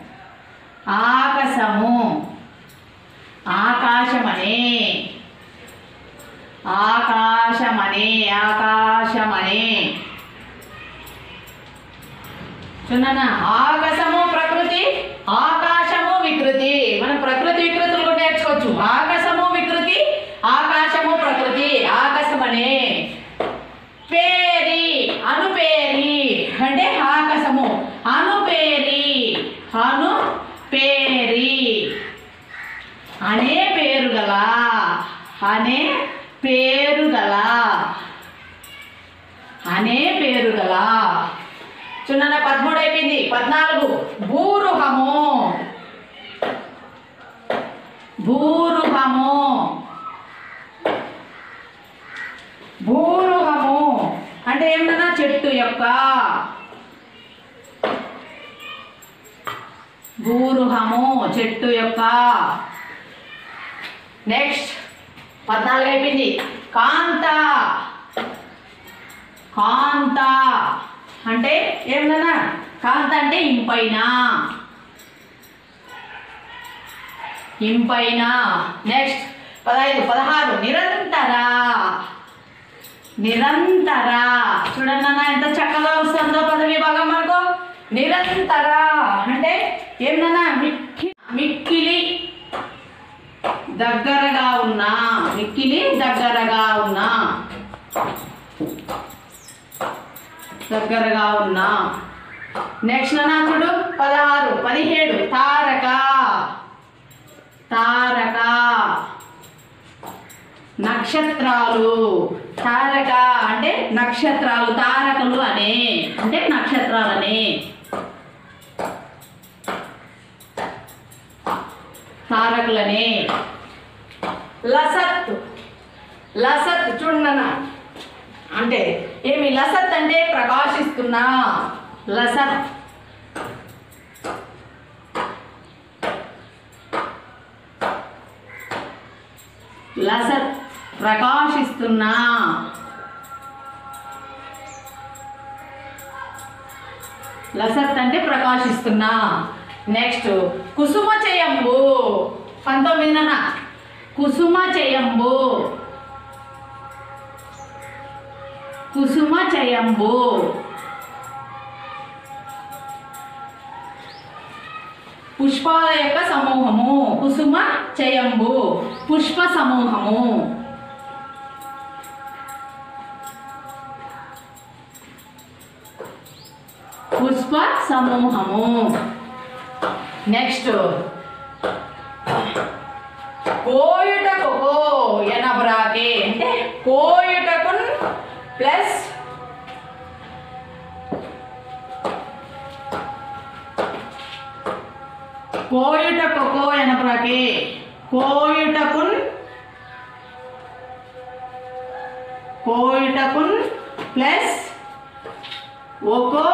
ఆకాశము ఆకాశమనే ఆకాశమనే ఆకాశమనే చూడన్నా ఆకాశము ప్రకృతి ఆకాశము వికృతి మనం ప్రకృతి వికృతులు కూడా నేర్చుకోవచ్చు ఆకాశము వికృతి ఆకాశము ప్రకృతి ఆకాశమనే పేరి అనుపేరి అంటే ఆకాశము అనుపేరి అను పేరి అనే పేరు గల అనే పేరు గల అనే పేరు గల చూడండి పదమూడు అయిపోయింది పద్నాలుగు భూరుహము భూరుహము భూరుహము అంటే ఏమన్నా చెట్టు యొక్క భూరుహము చెట్టు యొక్క నెక్స్ట్ పద్నాలుగు అయిపోయింది కాంత కాంత అంటే ఏమన్నా కాంత అంటే ఇంపైన ఇంపైన నెక్స్ట్ పదహైదు పదహారు నిరంతర నిరంతర చూడండి అన్న ఎంత చక్కగా వస్తుందో పదవి భాగం మనకు నిరంతర అంటే ఏమన్నా మిక్కి మిక్కిలి దగ్గరగా ఉన్నా మిక్కిలి దగ్గరగా ఉన్నా దగ్గరగా ఉన్నా నెక్స్ట్ నాకుడు పదహారు పదిహేడు తారక తారక నక్షత్రాలు తారక అంటే నక్షత్రాలు తారకలు అనే అంటే నక్షత్రాలనే తారకులనే లసత్ లసత్ చూడన్న అంటే ఏమి లసత్ అంటే ప్రకాశిస్తున్నా లసత్ లసత్ ప్రకాశిస్తున్నా లసత్ అంటే ప్రకాశిస్తున్నా నెక్స్ట్ కుసుమ చేయంబు పంతొమ్మిదిన కుసుమ చేయంబు కుసుమ చేయంబు పుష్పాల యొక్క సమూహము కుసుమ చేయంబు పుష్ప సమూహము పుష్ప సమూహము నెక్స్ట్ కోయుటకు ఎనబ్రాకే అంటే కోయుటకున్ ప్లస్ కోయుటకు కో ఎనబ్రాకే కోయుటకున్ కోయుటకున్ ప్లస్ ఒకో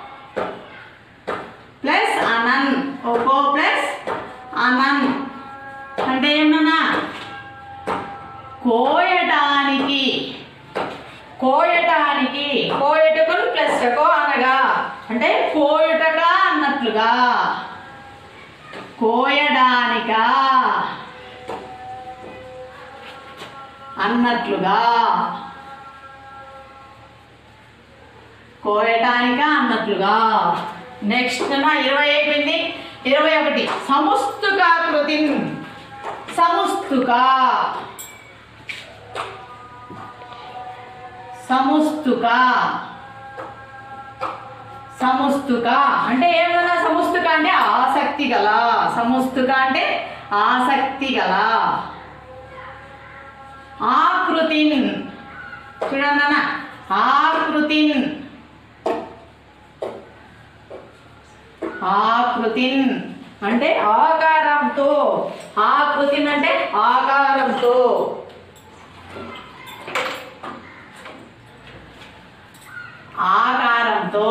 ప్లస్ అనన్ ఒకో ప్లస్ అనన్ అంటే ఏమన్నా కోయటానికి కోయటానికి కోయటకున్ ప్లస్ కో అనగా అంటే కోయుటగా అన్నట్లుగా కోయడానికా అన్నట్లుగా కోయటానికా అన్నట్లుగా నెక్స్ట్ నా ఇరవై అయిపోయింది ఇరవై ఒకటి సముస్తుకాకృతి సముస్తుక సముస్తుక సముస్తుక అంటే ఏమన్నా సముస్తుక అంటే ఆసక్తి గల సముస్తుక అంటే ఆసక్తి గల ఆకృతిన్ చూడండి అన్న ఆకృతిన్ ఆకృతిన్ అంటే ఆకారంతో ఆకృతిన్ అంటే ఆకారంతో ఆకారంతో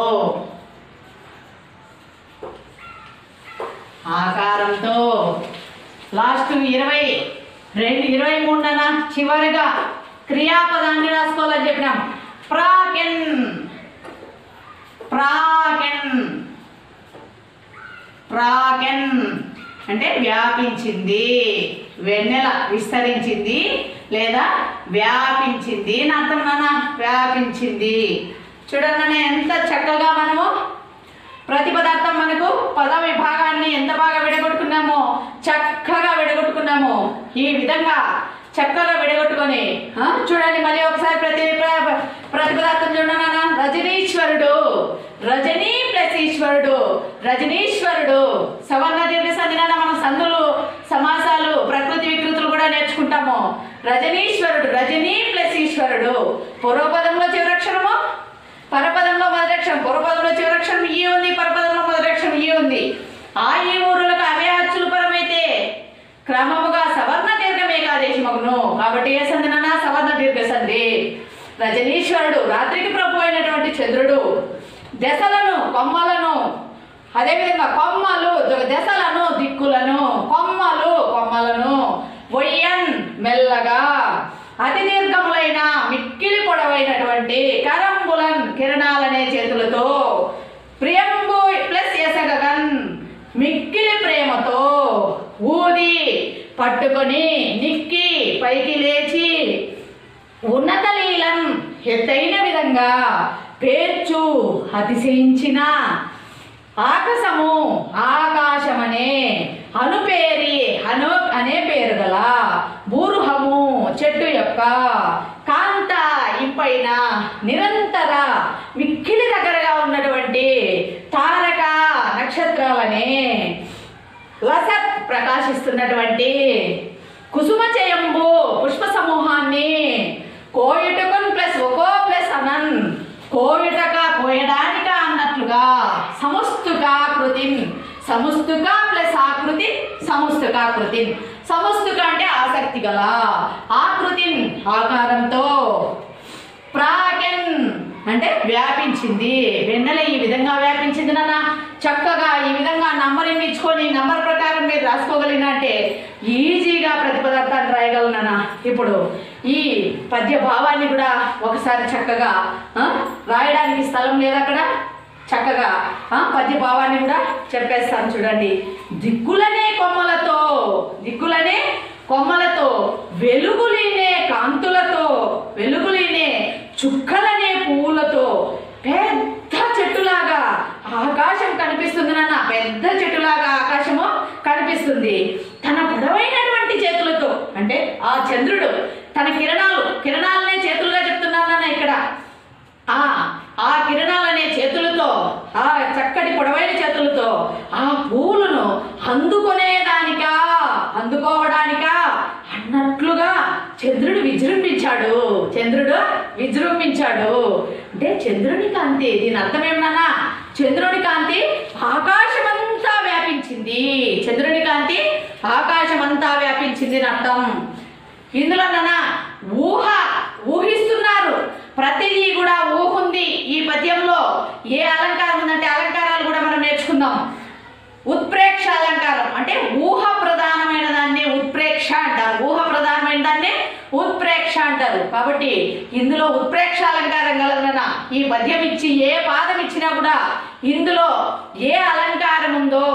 ఆకారంతో లాస్ట్ ఇరవై రెండు ఇరవై మూడున చివరిగా క్రియాపదాన్ని రాసుకోవాలని చెప్పినాం ప్రాకెన్ ప్రాకెన్ ప్రాకెన్ అంటే వ్యాపించింది వెన్నెల విస్తరించింది లేదా వ్యాపించింది అని అర్థం నాన్న వ్యాపించింది చూడండి నాన్న ఎంత చక్కగా మనము ప్రతి పదార్థం మనకు పద విభాగాన్ని ఎంత బాగా విడగొట్టుకున్నామో చక్కగా విడగొట్టుకున్నాము ఈ విధంగా చక్కగా విడగొట్టుకొని ఆ, చూడండి మళ్ళీ ఒకసారి ప్రతి ప్ర- ప్రతి పదార్థం చూడండి నాన్న రజనీశ్వరుడు రజనీ ప్లస్ ఈశ్వరుడు రజనీశ్వరుడు సవర్ణ దీర్ఘ సంధి నాన్న మనం సందులు సమాసాలు ప్రకృతి వికృతులు కూడా నేర్చుకుంటాము రజనీశ్వరుడు రజనీ ప్లస్ ఈశ్వరుడు పూర్వపదంలో చివరక్షరము పరపదంలో మొదటి అక్షరం పూర్వపదంలో చివరి అక్షరం ఈ ఉంది పరపదంలో మొదటి అక్షరం ఈ ఉంది ఆ ఈ ఊరులకు అవే అచ్చులు పరమైతే క్రమముగా సవర్ణ దీర్ఘం ఏకాదేశమగును కాబట్టి ఏ సంధి నాన్న సవర్ణ దీర్ఘ సంధి రజనీశ్వరుడు రాత్రికి ప్రభు అయినటువంటి చంద్రుడు దశలను కొమ్మలను అదేవిధంగా కొమ్మలు ద- దశలను దిక్కులను కొమ్మలు కొమ్మలను వయ్యన్ మెల్లగా అతి దీర్ఘములైన మిక్కిలి పొడవైనటువంటి కరంబులన్ కిరణాలనే చేతులతో ప్రియంబు ప్లస్ ఎసగగన్ మిక్కిలి ప్రేమతో ఊది పట్టుకొని నిక్కి పైకి లేచి ఉన్నత లీలం ఎత్తైన విధంగా పేర్చు అతిశయించిన ఆకాశము ఆకాశమనే అనుపేరి అను అనే పేరు గల బూరుహము చెట్టు యొక్క కాంత ఇంపైన నిరంతర మిక్కిలి దగ్గరగా ఉన్నటువంటి తారక నక్షత్రాలనే లసత్ ప్రకాశిస్తున్నటువంటి కుసుమ చేయంబు పుష్ప సమూహాన్ని కోయుటకున్ ప్లస్ ఒకో ప్లస్ అనన్ కోయుటక కోయడానిక అన్నట్లుగా సముస్తుకాకృతి సముస్తుక ప్లస్ ఆకృతి సముస్తుకాకృతి సముస్తుక అంటే ఆసక్తి గల ఆకృతి ఆకారంతో ప్రాకెన్ అంటే వ్యాపించింది వెన్నెల ఈ విధంగా వ్యాపించింది నాన్న చక్కగా ఈ విధంగా నంబరింగ్ ఇచ్చుకొని నంబర్ ప్రకారం మీరు రాసుకోగలిగిన అంటే ఈజీగా ప్రతి పదార్థాన్ని రాయగలను నాన్న ఇప్పుడు ఈ పద్య భావాన్ని కూడా ఒకసారి చక్కగా ఆ, రాయడానికి స్థలం లేదు అక్కడ చక్కగా ఆ, పద్య భావాన్ని కూడా చెప్పేస్తాను చూడండి దిక్కులనే కొమ్మలతో దిక్కులనే కొమ్మలతో వెలుగులీనే కాంతులతో వెలుగులీనే చుక్కలనే పువ్వులతో పెద్ద చెట్టులాగా ఆకాశం కనిపిస్తుంది నాన్న పెద్ద చెట్టులాగా ఆకాశము కనిపిస్తుంది తన పొడవైనటువంటి చేతులతో అంటే ఆ చంద్రుడు తన కిరణాలు కిరణాలనే చేతులుగా చెప్తున్నాను నాన్న ఇక్కడ ఆ ఆ కిరణాలనే చేతులతో ఆ చక్కటి పొడవైన చేతులతో ఆ పూలను అందుకునేదానికా అందుకోవడానికా అన్నట్లుగా చంద్రుడు విజృంభించాడు చంద్రుడు విజృంభించాడు అంటే చంద్రుని కాంతి దీని అర్థం ఏమన్నా చంద్రుని కాంతి ఆకాశమంతా వ్యాపించింది చంద్రుని కాంతి ఆకాశమంతా వ్యాపించింది అని అర్థం ఇందులో నాన్న ఊహ ఊహిస్తున్నారు ప్రతిదీ కూడా ఊహ ఉంది ఈ పద్యంలో ఏ అలంకారం ఉందంటే అలంకారాలు కూడా మనం నేర్చుకుందాం ఉత్ప్రేక్ష అలంకారం అంటే ఊహ ప్రధానమైన దాన్ని ఉత్ప్రేక్ష అంటారు ఊహ ప్రధానమైన దాన్ని ఉత్ప్రేక్ష అంటారు కాబట్టి ఇందులో ఉత్ప్రేక్ష అలంకారం కలదన ఈ పద్యం ఇచ్చి ఏ పాదం ఇచ్చినా కూడా ఇందులో ఏ అలంకారం ఉందో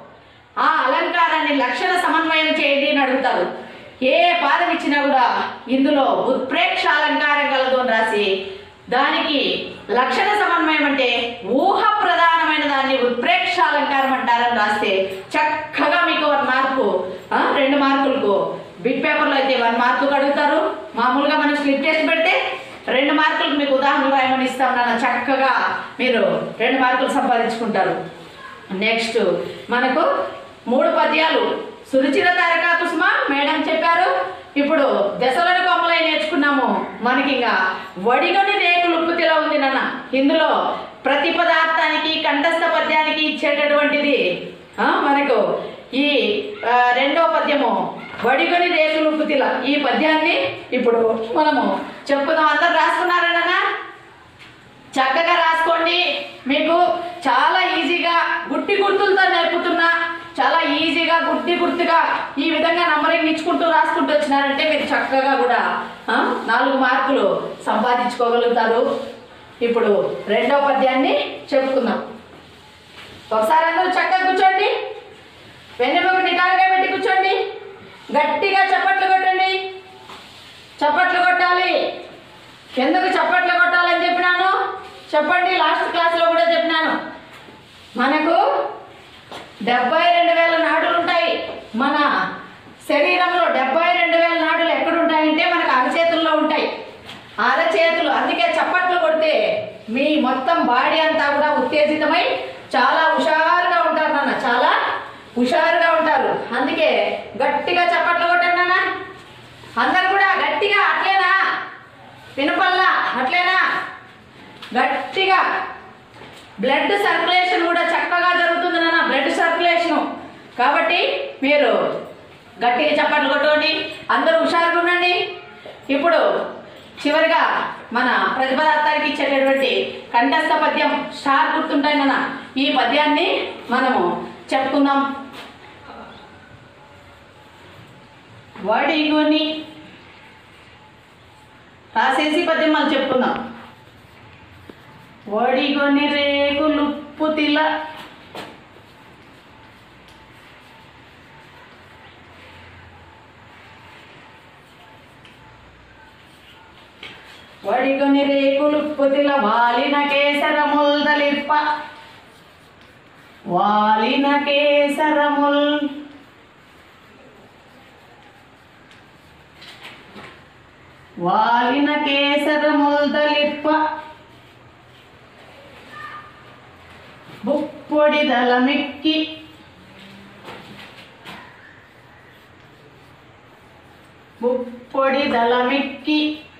ఆ అలంకారాన్ని లక్షణ సమన్వయం చేయండి అని అడుగుతారు ఏ పాదం ఇచ్చినా కూడా ఇందులో ఉత్ప్రేక్ష అలంకారం కలదు అని రాసి దానికి లక్షణ సమన్వయం అంటే ఊహ ప్రధానమైన దాన్ని ఉత్ప్రేక్ష అలంకారం అంటారని రాస్తే చక్కగా మీకు వన్ మార్కు ఆ, రెండు మార్కులకు బిగ్ పేపర్లో అయితే వన్ మార్కు అడుగుతారు మామూలుగా మనం స్లిప్ టెస్ట్ పెడితే రెండు మార్కులకు మీకు ఉదాహరణలు రాయమని ఇస్తాం నాన్న చక్కగా మీరు రెండు మార్కులు సంపాదించుకుంటారు నెక్స్ట్ మనకు మూడు పద్యాలు సురుచిర తారకా కుసుమ మేడం చెప్పారు ఇప్పుడు దశలని కొమ్మలై నేర్చుకున్నాము మనకి ఇంకా వడిగొని రేకులు ఉప్పుతిలో ఉంది నాన్న ఇందులో ప్రతి పదార్థానికి కంఠస్థ పద్యానికి ఇచ్చేటటువంటిది ఆ, మనకు ఈ ఆ, రెండో పద్యము వడిగొని రేకులు ఉప్పుతిల ఈ పద్యాన్ని ఇప్పుడు మనము చెప్పుదాం అందరు రాసుకున్నారా చక్కగా రాసుకోండి మీకు చాలా ఈజీగా గుట్టి గుర్తులతో నేర్పుతున్నా చాలా ఈజీగా గుర్తి గుర్తుగా ఈ విధంగా నంబరింగ్ ఇచ్చుకుంటూ రాసుకుంటూ వచ్చినారంటే మీరు చక్కగా కూడా ఆ, నాలుగు మార్కులు సంపాదించుకోగలుగుతారు ఇప్పుడు రెండో పద్యాన్ని చెప్పుకుందాం ఒకసారి అందరూ చక్కగా కూర్చోండి వెన్నెముక నిటారుగా పెట్టి కూర్చోండి గట్టిగా చప్పట్లు కొట్టండి చప్పట్లు కొట్టాలి ఎందుకు చప్పట్లు కొట్టాలని చెప్పినాను చెప్పండి లాస్ట్ క్లాస్లో కూడా చెప్పినాను మనకు డెబ్బై రెండు వేల నాడులు ఉంటాయి మన శరీరంలో డెబ్బై రెండు వేల నాడులు ఎక్కడ ఉంటాయంటే మనకు అరచేతుల్లో ఉంటాయి అరచేతులు అందుకే చప్పట్లు కొడితే మీ మొత్తం బాడీ అంతా కూడా ఉత్తేజితమై చాలా హుషారుగా ఉంటారు నాన్న చాలా హుషారుగా ఉంటారు అందుకే గట్టిగా చప్పట్లు కొట్టండి నాన్న అందరు కూడా గట్టిగా అట్లేనా వినపల్లా అట్లేనా గట్టిగా బ్లడ్ సర్క్యులేషన్ కూడా చక్కగా జరుగుతుంది నాన్న బ్లడ్ సర్క్యులేషను కాబట్టి మీరు గట్టిగా చప్పట్లు కొట్టుకోండి అందరూ హుషారుగా ఉండండి ఇప్పుడు చివరిగా మన ప్రతిపదార్థానికి ఇచ్చేటటువంటి కంఠస్థ పద్యం స్టార్ గుర్తుంటాయి నాన్న ఈ పద్యాన్ని మనము చెప్పుకుందాం వడిగుని రాసేసి పద్యం మనం చెప్పుకుందాం వడిగొని రేకులు పుతిల వడిగొని రేకులు పుతిల వాలిన కేసరముల్దలిప్ప వాలిన కేసరముల్ వాలిన కేసరముల్దలిప్ప బుప్పొడి దళమిక్కి బుప్పొడి దళమిక్కి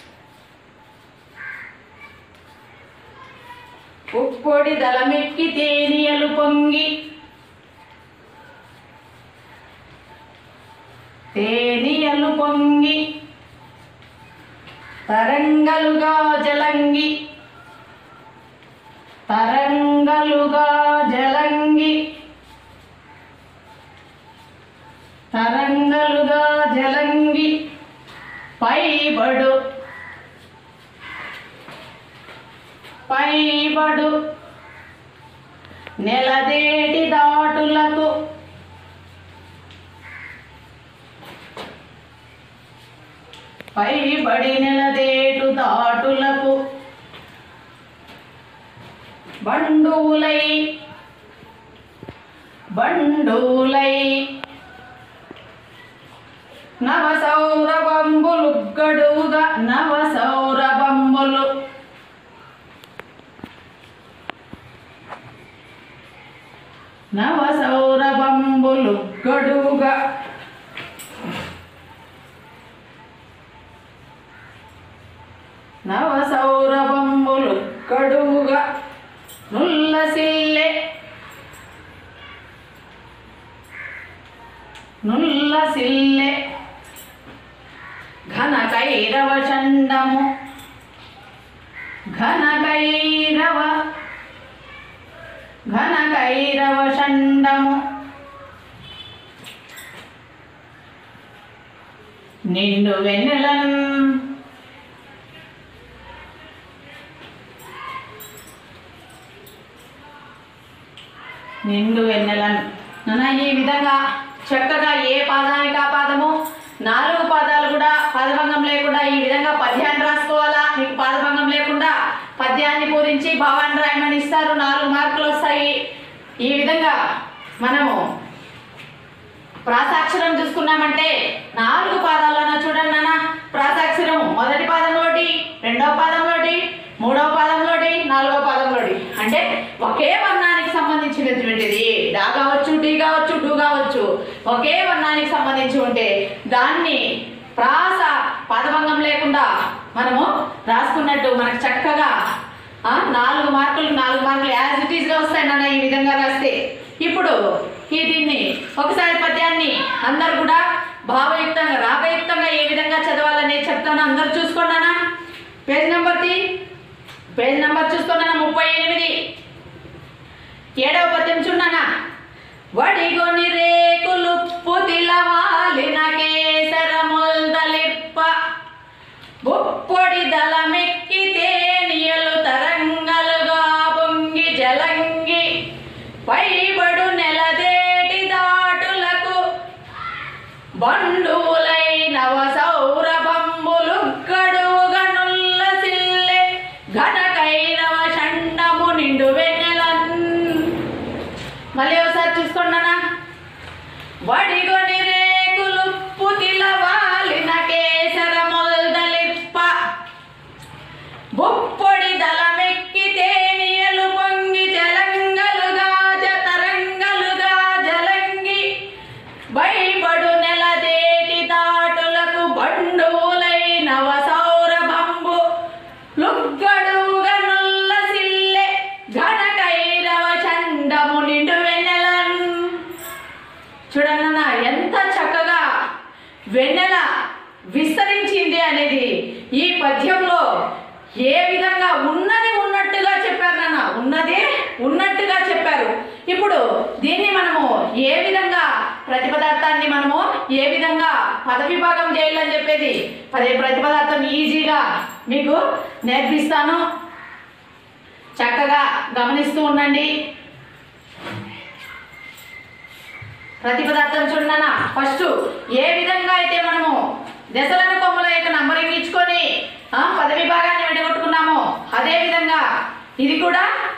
ఉప్పొడి దళమిక్కి తేనియలు పొంగి తేనియలు పొంగి తరంగలుగా జలంగి తరంగలుగా జలంగి తరంగలుగా జలంగి పైబడు పైబడు నెలదేటి దాటులకు పైబడి నెలదేటు దాటులకు బండూలై బండూలై నవ సౌరబంబులు గడువుగా నవ సౌరబంబులు నవ సౌరబంబులు గడువుగా నవ సౌరబంబులు గడువుగా నుల్లసిల్లె నుల్లసిల్లె ఘన కైరవ చండము ఘన కైరవ ఘన కైరవ చండము నిండు వెన్నెలన్ నిండు వెన్నెలను నాన్న ఈ విధంగా చక్కగా ఏ పాదానికి ఆ పాదము నాలుగు పాదాలు కూడా పదభంగం లేకుండా ఈ విధంగా పద్యాన్ని రాసుకోవాలా మీకు పాదభంగం లేకుండా పద్యాన్ని పూరించి భావాన్ని రాయమని ఇస్తారు నాలుగు మార్కులు వస్తాయి ఈ విధంగా మనము ప్రాసాక్షరం చూసుకున్నామంటే నాలుగు పాదాలను చూడండి నాన్న ప్రాసాక్షరం మొదటి పాదంలోటి రెండవ పాదంలోటి మూడవ పాదంలోటి నాలుగవ పాదంలోటి అంటే ఒకే వర్ణానికి సంబంధించినటువంటిది డా కావచ్చు టీ కావచ్చు డూ కావచ్చు ఒకే వర్ణానికి సంబంధించి ఉంటే దాన్ని ప్రాస పదభంగం లేకుండా మనము రాసుకున్నట్టు మనకు చక్కగా ఆ, నాలుగు మార్కులు నాలుగు మార్కులు యాజ్ ఇట్ ఈస్గా వస్తాయి నాన్న ఈ విధంగా రాస్తే ఇప్పుడు ఈ దీన్ని ఒకసారి పద్యాన్ని అందరు కూడా భావయుక్తంగా రాగయుక్తంగా ఏ విధంగా చదవాలని చెప్తాను అందరు చూసుకోండి page number the page number చూసుకున్నానా ముప్పై ఎనిమిది ఏడవ పద్యం చూడనా వడిగొని రేకులు పుతిలవాలిన కేసరముల్దలిప్ప బుప్పొడి దళమెక్కి తేనియలు తరంగలుగా పొంగి జలంగి పైబడు నెలదేటి దాటులకు బండులై నవ సౌరభంబులు గడుగనుల్ల సిల్లె ఘనకైరవ షండము నిండు వెన్నెలన్ మళ్ళీ ఒకసారి చూసుకోండనా వడిగొని రేకులు పుతిల వాలిన కేసర మొల్దలిప్ప బుప్పొడి దళమెక్కి తేనియలు పొంగి జలంగలుగా జతరంగలుగా జలంగి భయపడు నెలదేటి దాటులకు బండులై నవ సౌరభంబు లుగ్గడుగా నుల్ల సిల్లె ఘనకైరవ చండము నిండు వెన్నెలన్ చూడన్న ఎంత చక్కగా వెన్నెల విస్తరించింది అనేది ఈ పద్యంలో ఏ విధంగా ఉన్నది ఉన్నట్టుగా చెప్పారు నాన్న ఉన్నది ఉన్నట్టుగా చెప్పారు ఇప్పుడు దీన్ని మనము ఏ విధంగా ప్రతిపదార్థాన్ని మనము ఏ విధంగా పద విభాగం చేయాలని చెప్పేది పదే ప్రతిపదార్థం ఈజీగా మీకు నేర్పిస్తాను చక్కగా గమనిస్తూ ఉండండి ప్రతిపదార్థం చూడనా ఫస్ట్ ఏ విధంగా అయితే మనము దశలను కొమ్మల యొక్క నంబరింగ్ ఇచ్చుకొని ఆ, పద విభాగాన్ని విడగొట్టుకున్నామో అదే విధంగా ఇది కూడా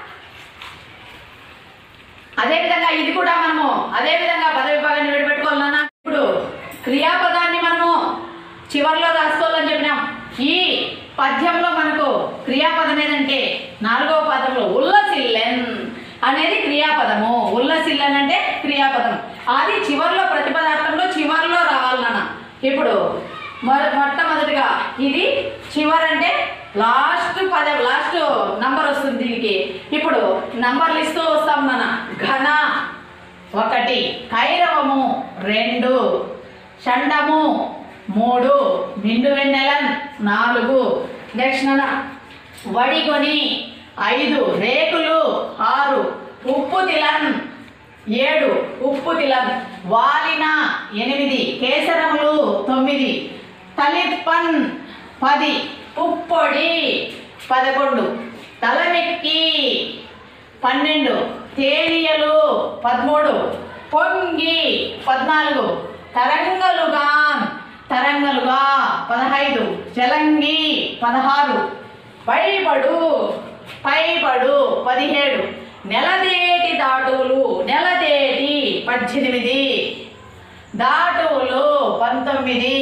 అదే విధంగా ఇది కూడా మనము అదే విధంగా పద విభాగాన్ని విడిపెట్టుకోవాలన్నా ఇప్పుడు క్రియాపదాన్ని మనము చివర్లో రాసుకోవాలని చెప్పినాం ఈ పద్యంలో మనకు క్రియాపదం ఏదంటే నాలుగవ పదంలో ఉల్లసిల్లెన్ అనేది క్రియాపదము ఉల్లసిల్లెన్ అంటే క్రియాపదం అది చివర్లో ప్రతిపదార్థంలో చివర్లో రావాలన్న ఇప్పుడు మొ- మొట్టమొదటిగా ఇది చివర్ అంటే లాస్ట్ పదం లాస్ట్ నంబర్ వస్తుంది దీనికి ఇప్పుడు నంబర్లు ఇస్తూ వస్తాం నాన్న ఘన ఒకటి కైరవము రెండు షండము మూడు నిండు వెన్నెలన్ నాలుగు నెక్స్ట్ నాన్న వడిగొని ఐదు రేకులు ఆరు ఉప్పు తిలన్ ఏడు ఉప్పు తిలన్ వాలిన ఎనిమిది కేసరములు తొమ్మిది తలిప్పన్ పది ఉప్పొడి పదకొండు తలమెక్కి పన్నెండు తేలియలు పదమూడు పొంగి పద్నాలుగు తరంగలుగా తరంగలుగా పదహైదు జలంగి పదహారు పైబడు పైబడు పదిహేడు నెలదేటి దాటులు నెలదేటి పద్దెనిమిది దాటులు పంతొమ్మిది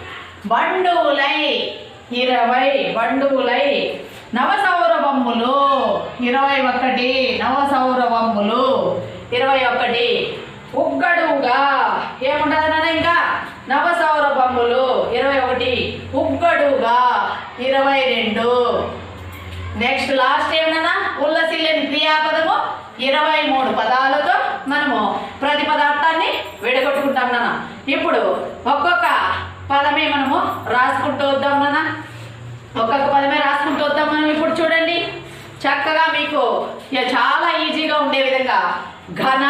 బండులై ఇరవై బండులై నవసౌరవమ్ములు ఇరవై ఒకటి నవసౌరవమ్ములు ఇరవై ఒకటి ఉగ్గడుగా ఏముంటది నాన్న ఇంకా నవసౌరభములు ఇరవై ఒకటి ఉగ్గడుగా ఇరవై రెండు నెక్స్ట్ లాస్ట్ ఏమన్నా ఉల్లసిల్లని క్రియాపదము ఇరవై మూడు పదాలతో మనము ప్రతి పదార్థాన్ని విడగొట్టుకుంటాం నాన్న ఇప్పుడు ఒక్కొక్క పదమే మనము రాసుకుంటూ వద్దాం నాన్న ఒక్కొక్క పదమే రాసుకుంటూ వద్దాం మనం ఇప్పుడు చూడండి చక్కగా మీకు ఇక చాలా ఈజీగా ఉండే విధంగా ఘన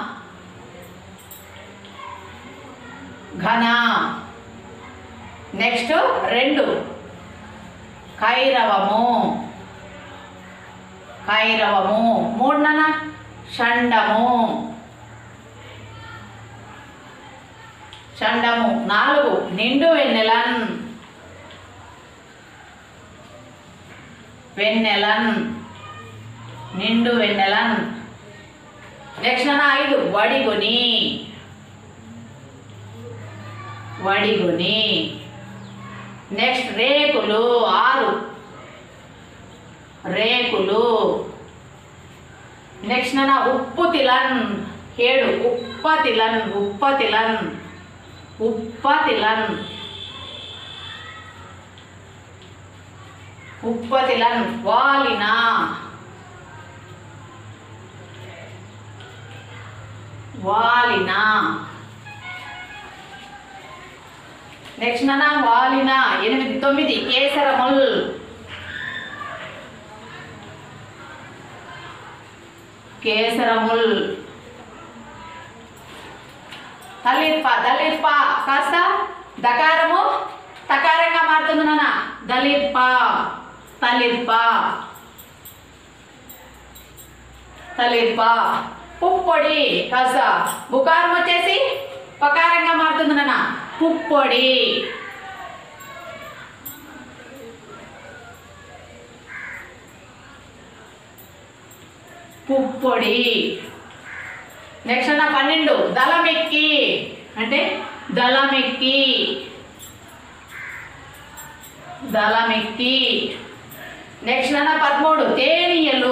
ఘన నెక్స్ట్ రెండు కైరవము కైరవము మూడున షండము షండము నాలుగు నిండు వెన్నెలన్ వెన్నెలన్ నిండు వెన్నెలన్ నెక్స్ట్ అన్న ఐదు వడిగుని వడిగుని నెక్స్ట్ రేకులు ఆరు రేకులు నెక్స్ట్ నాన్న ఉప్పు తిలన్ ఏడు ఉప్ప తిలన్ ఉప్ప తిలన్ ఉప్ప తిలన్ ఉప్ప తిలన్ వాలిన వాలిన నెక్స్ట్ నాన్న వాలిన ఎనిమిది తొమ్మిది కేసరముల్ కేసరముల్ తలిత్ప దళిత్ప కాస్త దకారము తకారంగా మారుతుంది నాన్న దళిత్ప తలిత్ప తలిత్ప పుప్పొడి కాస్త బుకారం వచ్చేసి పకారంగా మారుతుంది నాన్న పుప్పొడి పుప్పొడి నెక్స్ట్ అన్న పన్నెండు దళమెక్కి అంటే దళమెక్కి దళమెక్కి నెక్స్ట్ అన్న పదమూడు తేనీయలు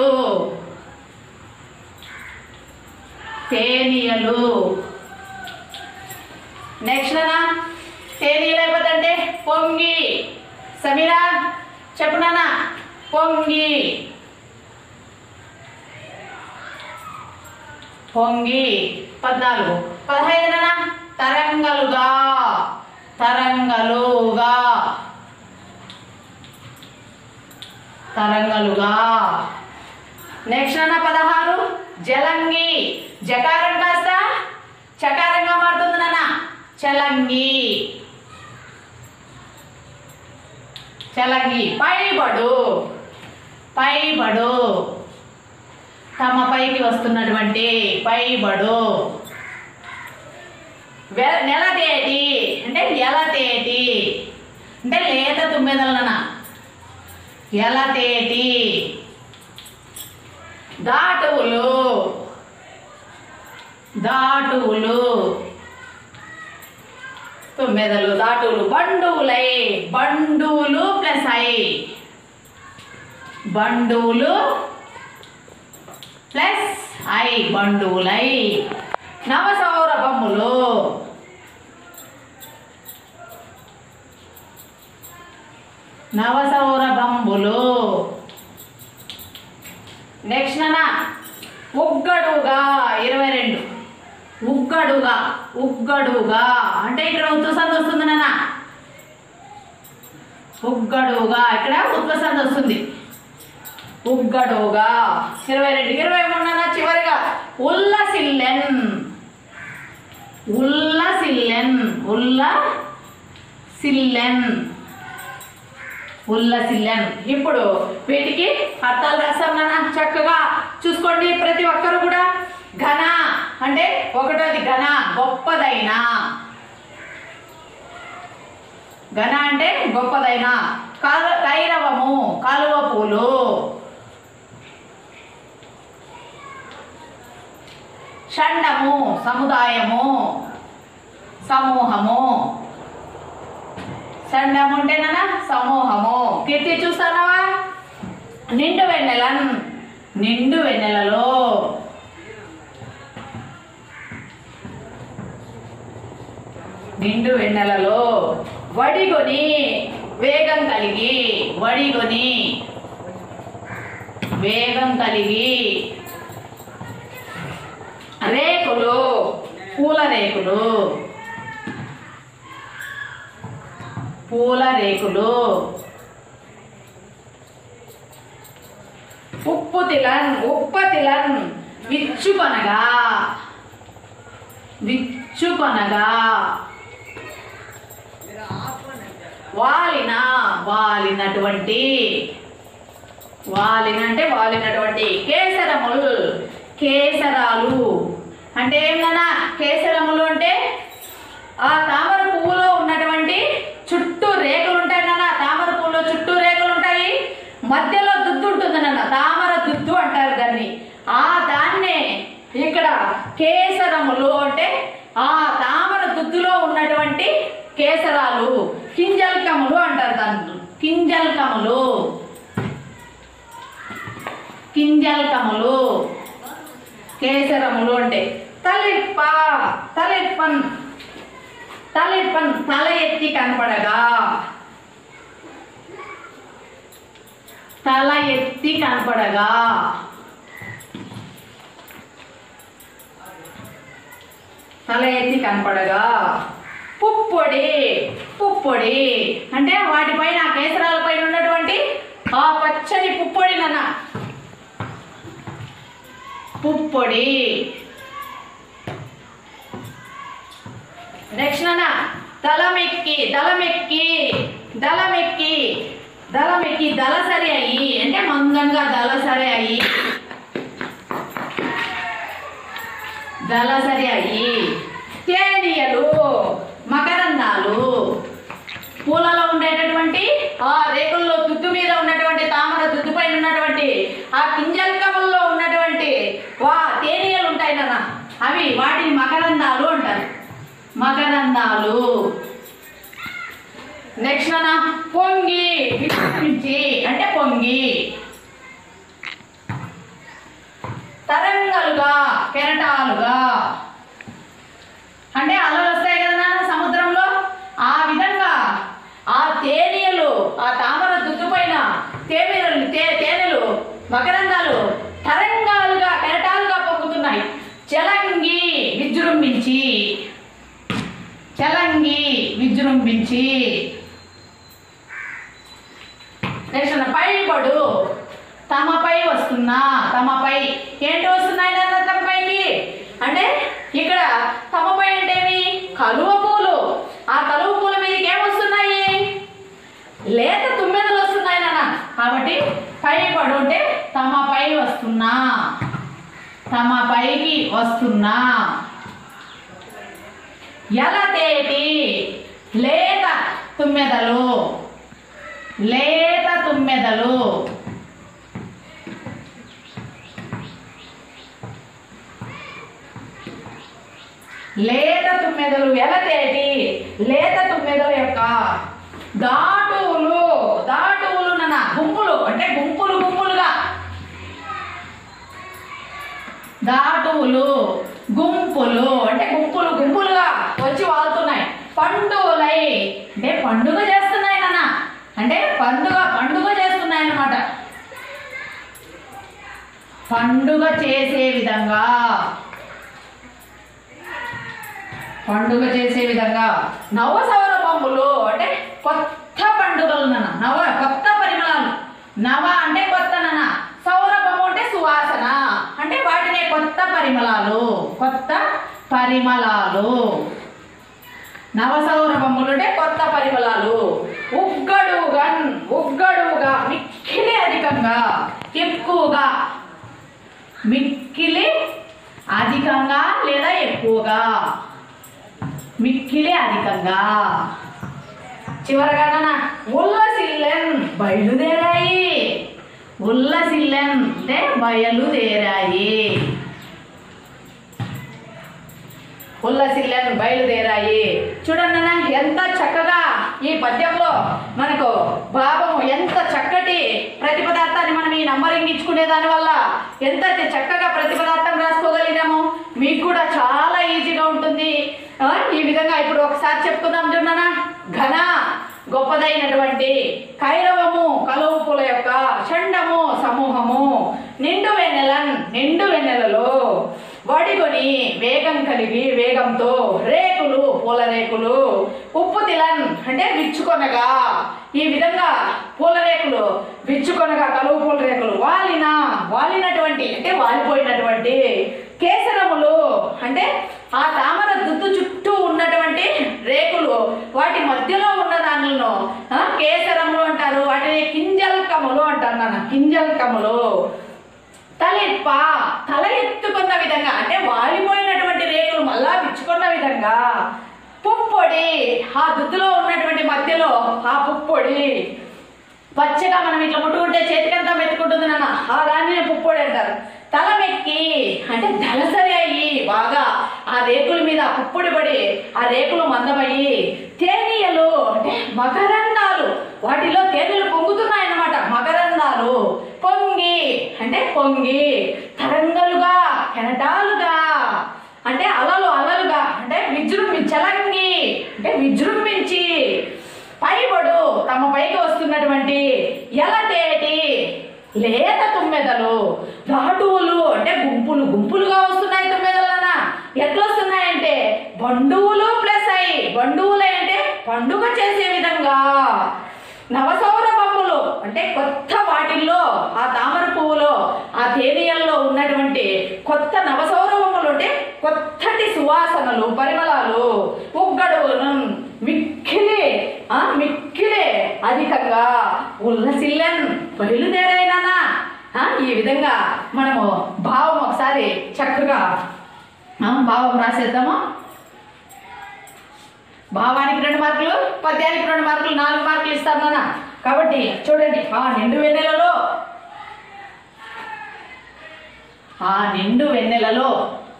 తేనీయలు నెక్స్ట్ అన్న తేనీయలు అయిపోతుంటే పొంగి సమీరా చెప్పు నాన్న పొంగి పొంగి పద్నాలుగు పదహైదున తరంగలుగా తరంగలుగా తరంగలుగా నెక్స్ట్ అన్న పదహారు జలంగి జకారం కాస్త చకారంగా మారుతుంది నాన్న చలంగి చలంగి పైబడు పైబడు తమ పైకి వస్తున్నటువంటి పైబడు వె- నెలతేటి అంటే ఎలతేటి అంటే లేత తుమ్మెదలన ఎలతేటి దాటువులు దాటువులు తుమ్మెదలు దాటువులు బండువులై బండువులు ప్లస్ ఐ బండువులు ప్లస్ ఐ బండువులై నవసౌరభములు నవసౌరభంబులు నెక్స్ట్ అన్న ఉగ్గడుగా ఇరవై రెండు ఉగ్గడుగా ఉగ్గడుగా అంటే ఇక్కడ ఉత్వసంది వస్తుంది నాన్న ఉగ్గడుగా ఇక్కడ ఉత్వసంది వస్తుంది ఉగ్గడుగా ఇరవై రెండు ఇరవై మూడు అన్న చివరిగా ఉల్లసిల్లెన్ ఉల్లసిల్లెన్ ఉల్ల సిల్లెన్ ఉల్లసిల్లెన్ ఇప్పుడు వీటికి అర్థాలు రాస్తాం నాన్న చక్కగా చూసుకోండి ప్రతి ఒక్కరు కూడా ఘన అంటే ఒకటోది ఘన గొప్పదైన ఘన అంటే గొప్పదైన కాలు కైరవము కాలువ పూలు షండము సముదాయము సమూహము షండము ఉంటేనా సమూహము కీర్తి చూస్తానవా నిండు వెన్నెలన్ నిండు వెన్నెలలో నిండు వెన్నెలలో వడిగొని వేగం కలిగి వడిగొని వేగం కలిగి రేకులు పూల రేకులు పూల రేకులు ఉప్పు తిలన్ ఉప్ప తిలన్ విచ్చుకొనగా విచ్చుకొనగా వాలిన వాలినటువంటి వాలిన అంటే వాలినటువంటి కేసరములు కేసరాలు అంటే ఏంటన్నా కేసరములు అంటే ఆ తామర పువ్వులో ఉన్నటువంటి చుట్టూ రేకులు ఉంటాయి నాన్న తామర పువ్వులో చుట్టూ రేకులు ఉంటాయి మధ్యలో దుద్దు ఉంటుంది నాన్న తామర దుద్దు అంటారు దాన్ని ఆ దాన్నే ఇక్కడ కేసరములు అంటే ఆ తామర దుద్దులో ఉన్నటువంటి కేసరాలు కింజల్కములు అంటారు దాన్ని కింజల్కములు కింజల్కములు కేసరములు అంటే తలిప్ప తలిప్పన్ తలిప్పన్ తల ఎత్తి కనపడగా తల ఎత్తి కనపడగా తల ఎత్తి కనపడగా పుప్పొడి పుప్పొడి అంటే వాటిపైన ఆ కేసరాల పైన ఉన్నటువంటి ఆ పచ్చని పుప్పొడి నాన్న పుప్పొడి నెక్స్ట్ నాన్న దళమెక్కి దళమెక్కి దళమెక్కి దళమెక్కి దళసరి అయ్యి అంటే మందంగా దళసరి అయ్యి దళసరి అయ్యి తేనీయలు మకరందాలు పూలలో ఉండేటటువంటి ఆ రేకుల్లో దుద్దు మీద ఉన్నటువంటి తామర దుద్దు పైన ఉన్నటువంటి ఆ పింజల్కముల్లో ఉన్నటువంటి వా తేనీయలు ఉంటాయి నాన్న అవి వాటిని మకరందాలు అంటారు మకరందాలు నెక్స్ట్ నాన్న పొంగి విస్తరించి అంటే పొంగి తరంగలుగా కెరటాలుగా అంటే అలలు వస్తాయి కదా నాన్న సముద్రంలో ఆ విధంగా ఆ తేనీయలు ఆ తామర దుద్దు పైన తేనెలు తే తేనెలు మకరందాలు తరంగాలుగా కెరటాలుగా పొంగుతున్నాయి చలంగి విజృంభించి చలంగి విజృంభించి నెక్స్ట్ పైబడు తమపై వస్తున్నా తమపై ఏంటి వస్తున్నాయి నాన్న తమపైకి అంటే ఇక్కడ తమపై అంటే ఏమి కలువ పూలు ఆ కలువ పూల మీదకి ఏమొస్తున్నాయి లేత తుమ్మెదలు వస్తున్నాయి నాన్న కాబట్టి పై పడు అంటే తమపై వస్తున్నా తమ పైకి వస్తున్నా ఎలతేటి లేత తుమ్మెదలు లేత తుమ్మెదలు లేత తుమ్మెదలు ఎలతేటి లేత తుమ్మెదల యొక్క దాటువులు దాటువులు నన్న గుంపులు అంటే గుంపులు గుంపులుగా దాటువులు గుంపులు అంటే గుంపులు గుంపులుగా వచ్చి వాళ్తున్నాయి పండుగలై అంటే పండుగ చేస్తున్నాయి నాన్న అంటే పండుగ పండుగ చేస్తున్నాయి అన్నమాట పండుగ చేసే విధంగా పండుగ చేసే విధంగా నవ సౌరభములు అంటే కొత్త పండుగలు నాన్న నవ కొత్త పరిమళాలు నవ అంటే కొత్త నాన్న సౌరభము అంటే సువాసన అంటే వాటినే కొత్త పరిమళాలు కొత్త పరిమళాలు నవసౌరభములు అంటే కొత్త పరిమళాలు ఉగ్గడుగా ఉగ్గడుగా మిక్కిలి అధికంగా ఎక్కువగా మిక్కిలి అధికంగా లేదా ఎక్కువగా మిక్కిలి అధికంగా చివరగా నాన్న ఉల్లసిల్లెన్ బయలుదేరాయి ఉల్లసిల్లెన్ అంటే బయలుదేరాయి ఉల్లసిల్లెన్ బయలుదేరాయి చూడండి నాన్న ఎంత చక్కగా ఈ పద్యంలో మనకు భావము ఎంత చక్కటి ప్రతిపదార్థాన్ని మనం ఈ నంబరింగ్ ఇచ్చుకునే దాని వల్ల ఎంత చక్కగా ప్రతిపదార్థం రాసుకోగలిగాము మీకు కూడా చాలా ఈజీగా ఉంటుంది ఆ, ఈ విధంగా ఇప్పుడు ఒకసారి చెప్పుకుందాం చూడనా ఘన గొప్పదైనటువంటి కైరవము కలువు పూల యొక్క షండము సమూహము నిండు వెన్నెలన్ నిండు వెన్నెలలో వడిగొని వేగం కలిగి వేగంతో రేకులు పూల రేకులు ఉప్పు తిలన్ అంటే విచ్చుకొనగా ఈ విధంగా పూల రేకులు విచ్చుకొనగా కలువు పూల రేకులు వాలిన వాలినటువంటి అంటే వాలిపోయినటువంటి కేసరములు అంటే ఆ తామర దుద్దు చుట్టూ ఉన్నటువంటి రేకులు వాటి మధ్యలో ఉన్న దానిలను ఆ, కేసరములు అంటారు వాటిని కింజల్కములు అంటారు నాన్న కింజల్కములు తలెప్ప తల ఎత్తుకున్న విధంగా అంటే వాలిపోయినటువంటి రేకులు మళ్ళా విచ్చుకున్న విధంగా పుప్పొడి ఆ దుద్దులో ఉన్నటువంటి మధ్యలో ఆ పుప్పొడి పచ్చగా మనం ఇట్లా ముట్టుకుంటే చేతికంతా మెత్తుకుంటుంది నాన్న ఆ దాన్ని పుప్పొడి అంటారు తలమెక్కి అంటే దళసరి అయ్యి బాగా ఆ రేకుల మీద పుప్పొడి పడి ఆ రేకులు మందమయ్యి తేనీయలు అంటే మకరందాలు వాటిలో తేనెలు పొంగుతున్నాయన్నమాట మకరందాలు పొంగి అంటే పొంగి తరంగలుగా కెనటాలుగా అంటే అలలు అలలుగా అంటే విజృంభి చలంగి అంటే విజృంభించి పైబడు తమ పైకి వస్తున్నటువంటి ఎలతేటి లేత తుమ్మెదలు దాటువులు అంటే గుంపులు గుంపులుగా వస్తున్నాయి తుమ్మెదలన ఎట్లా వస్తున్నాయంటే బండువులు ప్లస్ అయి బండువులై అంటే పండుగ చేసే విధంగా నవసౌరభములు అంటే కొత్త వాటిల్లో ఆ తామర పువ్వులో ఆ తేనీయల్లో ఉన్నటువంటి కొత్త నవసౌరభములు కలువపులు అంటే కొత్తటి సువాసనలు పరిమళాలు ఉగ్గడువును మిక్కిలి ఆ మిక్కిలే అధికంగా ఉల్లసిల్లన్ బయలుదేరైనానా ఆ, ఈ విధంగా మనము భావం ఒకసారి చక్కగా ఆ, భావం రాసేద్దాము భావానికి రెండు మార్కులు పద్యానికి రెండు మార్కులు నాలుగు మార్కులు ఇస్తాను నాన్న కాబట్టి చూడండి ఆ నిండు వెన్నెలలో ఆ నిండు వెన్నెలలో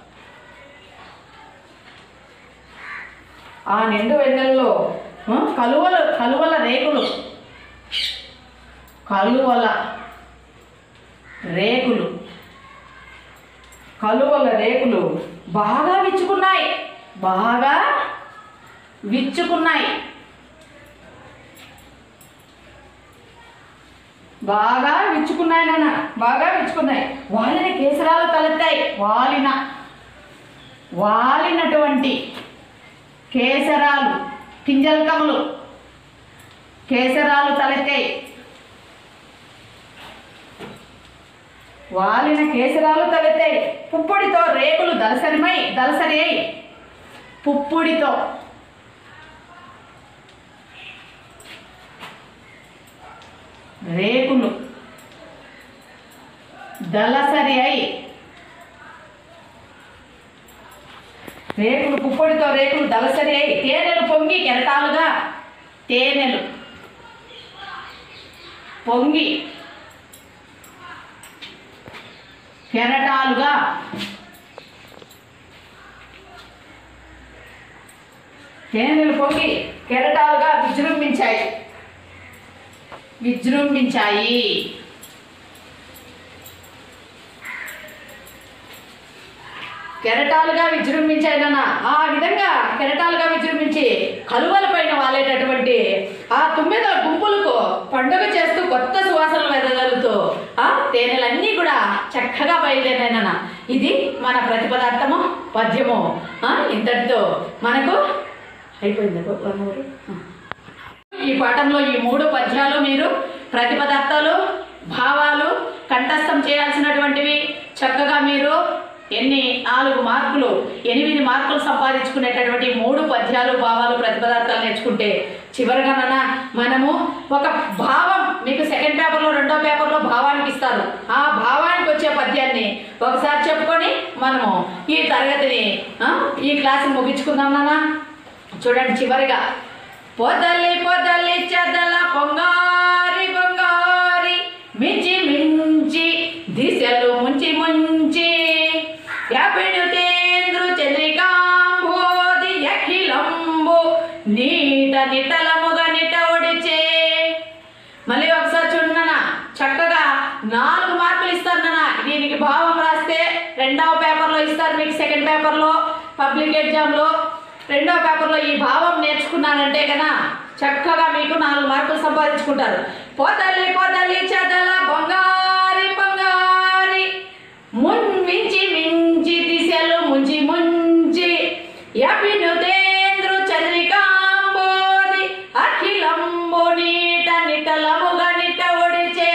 ఆ నిండు వెన్నెలలో ఆ, కలువలు కలువల రేకులు కలువల రేకులు కలువల రేకులు బాగా విచ్చుకున్నాయి బాగా విచ్చుకున్నాయి బాగా విచ్చుకున్నాయి నాన్న బాగా విచ్చుకున్నాయి వాలిన కేసరాలు తలెత్తాయి వాలిన వాలినటువంటి కేసరాలు కింజల్కములు కేసరాలు తలెత్తాయి వాలిన కేసరాలు తలెత్తాయి పుప్పొడితో రేకులు దలసరిమై దలసరి అయి పుప్పుడితో రేకులు దళసరి అయి రేకులు పుప్పొడితో రేకులు దళసరి అయి తేనెలు పొంగి కెరటాలుగా తేనెలు పొంగి కెరటాలుగా తేనెలు పొంగి కెరటాలుగా విజృంభించాయి విజృంభించాయి కెరటాలుగా విజృంభించాయి నాన్న ఆ విధంగా కెరటాలుగా విజృంభించి కలువల పైన వాలేటటువంటి ఆ తుమ్మెద గుంపులకు పండుగ చేస్తూ కొత్త సువాసనలు వెదజల్లుతూ ఆ తేనెలన్నీ కూడా చక్కగా బయలుదేరినాయి నాన్న ఇది మన ప్రతిపదార్థము పద్యము ఆ, ఇంతటితో మనకు అయిపోయింది వన్ అవర్ ఈ పాఠంలో ఈ మూడు పద్యాలు మీరు ప్రతిపదార్థాలు భావాలు కంఠస్థం చేయాల్సినటువంటివి చక్కగా మీరు ఎన్ని నాలుగు మార్కులు ఎనిమిది మార్కులు సంపాదించుకునేటటువంటి మూడు పద్యాలు భావాలు ప్రతిపదార్థాలు నేర్చుకుంటే చివరిగా నాన్న మనము ఒక భావం మీకు సెకండ్ పేపర్లో రెండో పేపర్లో భావానికి ఇస్తారు ఆ భావానికి వచ్చే పద్యాన్ని ఒకసారి చెప్పుకొని మనము ఈ తరగతిని ఆ, ఈ క్లాస్ ముగించుకుందాం నాన్న చూడండి చివరిగా పొదలి పొదలి చెదల పొంగారి పొంగారి మించి మించి దిశలు ముంచి ముంచి యాపిడు తేంద్రు చంద్రికాంబోది అఖిలంబు నీట నిటలముగా నిట ఒడిచే మళ్ళీ ఒకసారి చూడన్న చక్కగా నాలుగు మార్కులు ఇస్తారు నాన్న దీనికి భావం రాస్తే రెండవ పేపర్లో ఇస్తారు మీకు సెకండ్ పేపర్లో పబ్లిక్ ఎగ్జామ్లో రెండవ పేపర్లో ఈ భావం నేర్చుకున్నానంటే కన్నా చక్కగా మీకు నాలుగు మార్కులు సంపాదించుకుంటారు పోతల్లి పోతల్లి చదల బంగారి బంగారి మున్ మించి మించి దిశలు ముంచి ముంచి యపిను తేంద్రు చంద్రికాంబోది అఖిలంబు నీట నిటలముగా నిట ఒడిచే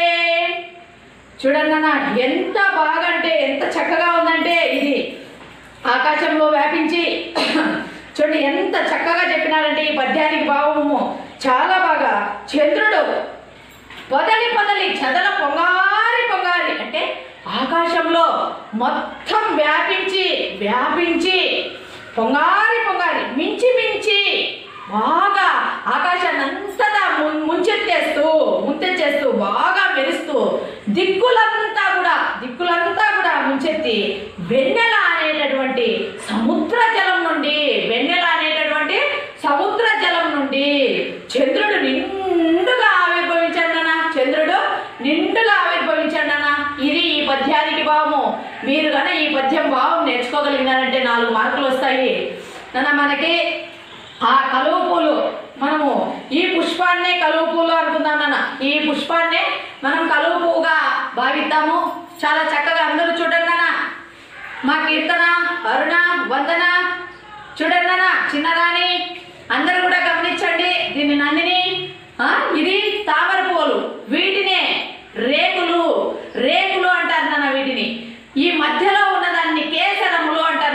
చూడండి అన్న ఎంత బాగా అంటే ఎంత చక్కగా ఉందంటే ఇది ఆకాశంలో వ్యాపించి చూడండి ఎంత చక్కగా చెప్పినారంటే ఈ పద్యానికి భావము చాలా బాగా చంద్రుడు పొదలి పొదలి చదల పొంగారి పొంగారి అంటే ఆకాశంలో మొత్తం వ్యాపించి వ్యాపించి పొంగారి పొంగారి మించి మించి బాగా ఆకాశాన్ని అంతటా ము- ముంచెత్తేస్తూ ముంచెత్తేస్తూ బాగా మెరుస్తూ దిక్కులంతా కూడా దిక్కులంతా కూడా ముంచెత్తి వెన్నెల అనేటటువంటి సముద్ర జలం నుండి వెన్నెల అనేటటువంటి సముద్ర జలం నుండి చంద్రుడు నిండుగా ఆవిర్భవించాడు నాన్న చంద్రుడు నిండుగా ఆవిర్భవించాడు నాన్న ఇది ఈ పద్యానికి భావము మీరు కనుక ఈ పద్యం భావం నేర్చుకోగలిగినారంటే నాలుగు మార్కులు వస్తాయి నాన్న మనకి ఆ కలువ పూలు మనము ఈ పుష్పాన్నే కలువ పూలు అనుకుందాం నాన్న ఈ పుష్పాన్నే మనం కలువ పువ్వుగా భావిద్దాము చాలా చక్కగా అందరూ చూడండి నాన్న మా కీర్తన అరుణ వందన చూడండి నాన్న చిన్నరాణి అందరూ కూడా గమనించండి దీన్ని నందిని ఆ, ఇది తామర పువ్వులు వీటినే రేకులు రేకులు అంటారు నాన్న వీటిని ఈ మధ్యలో ఉన్నదాన్ని కేసరములు అంటారు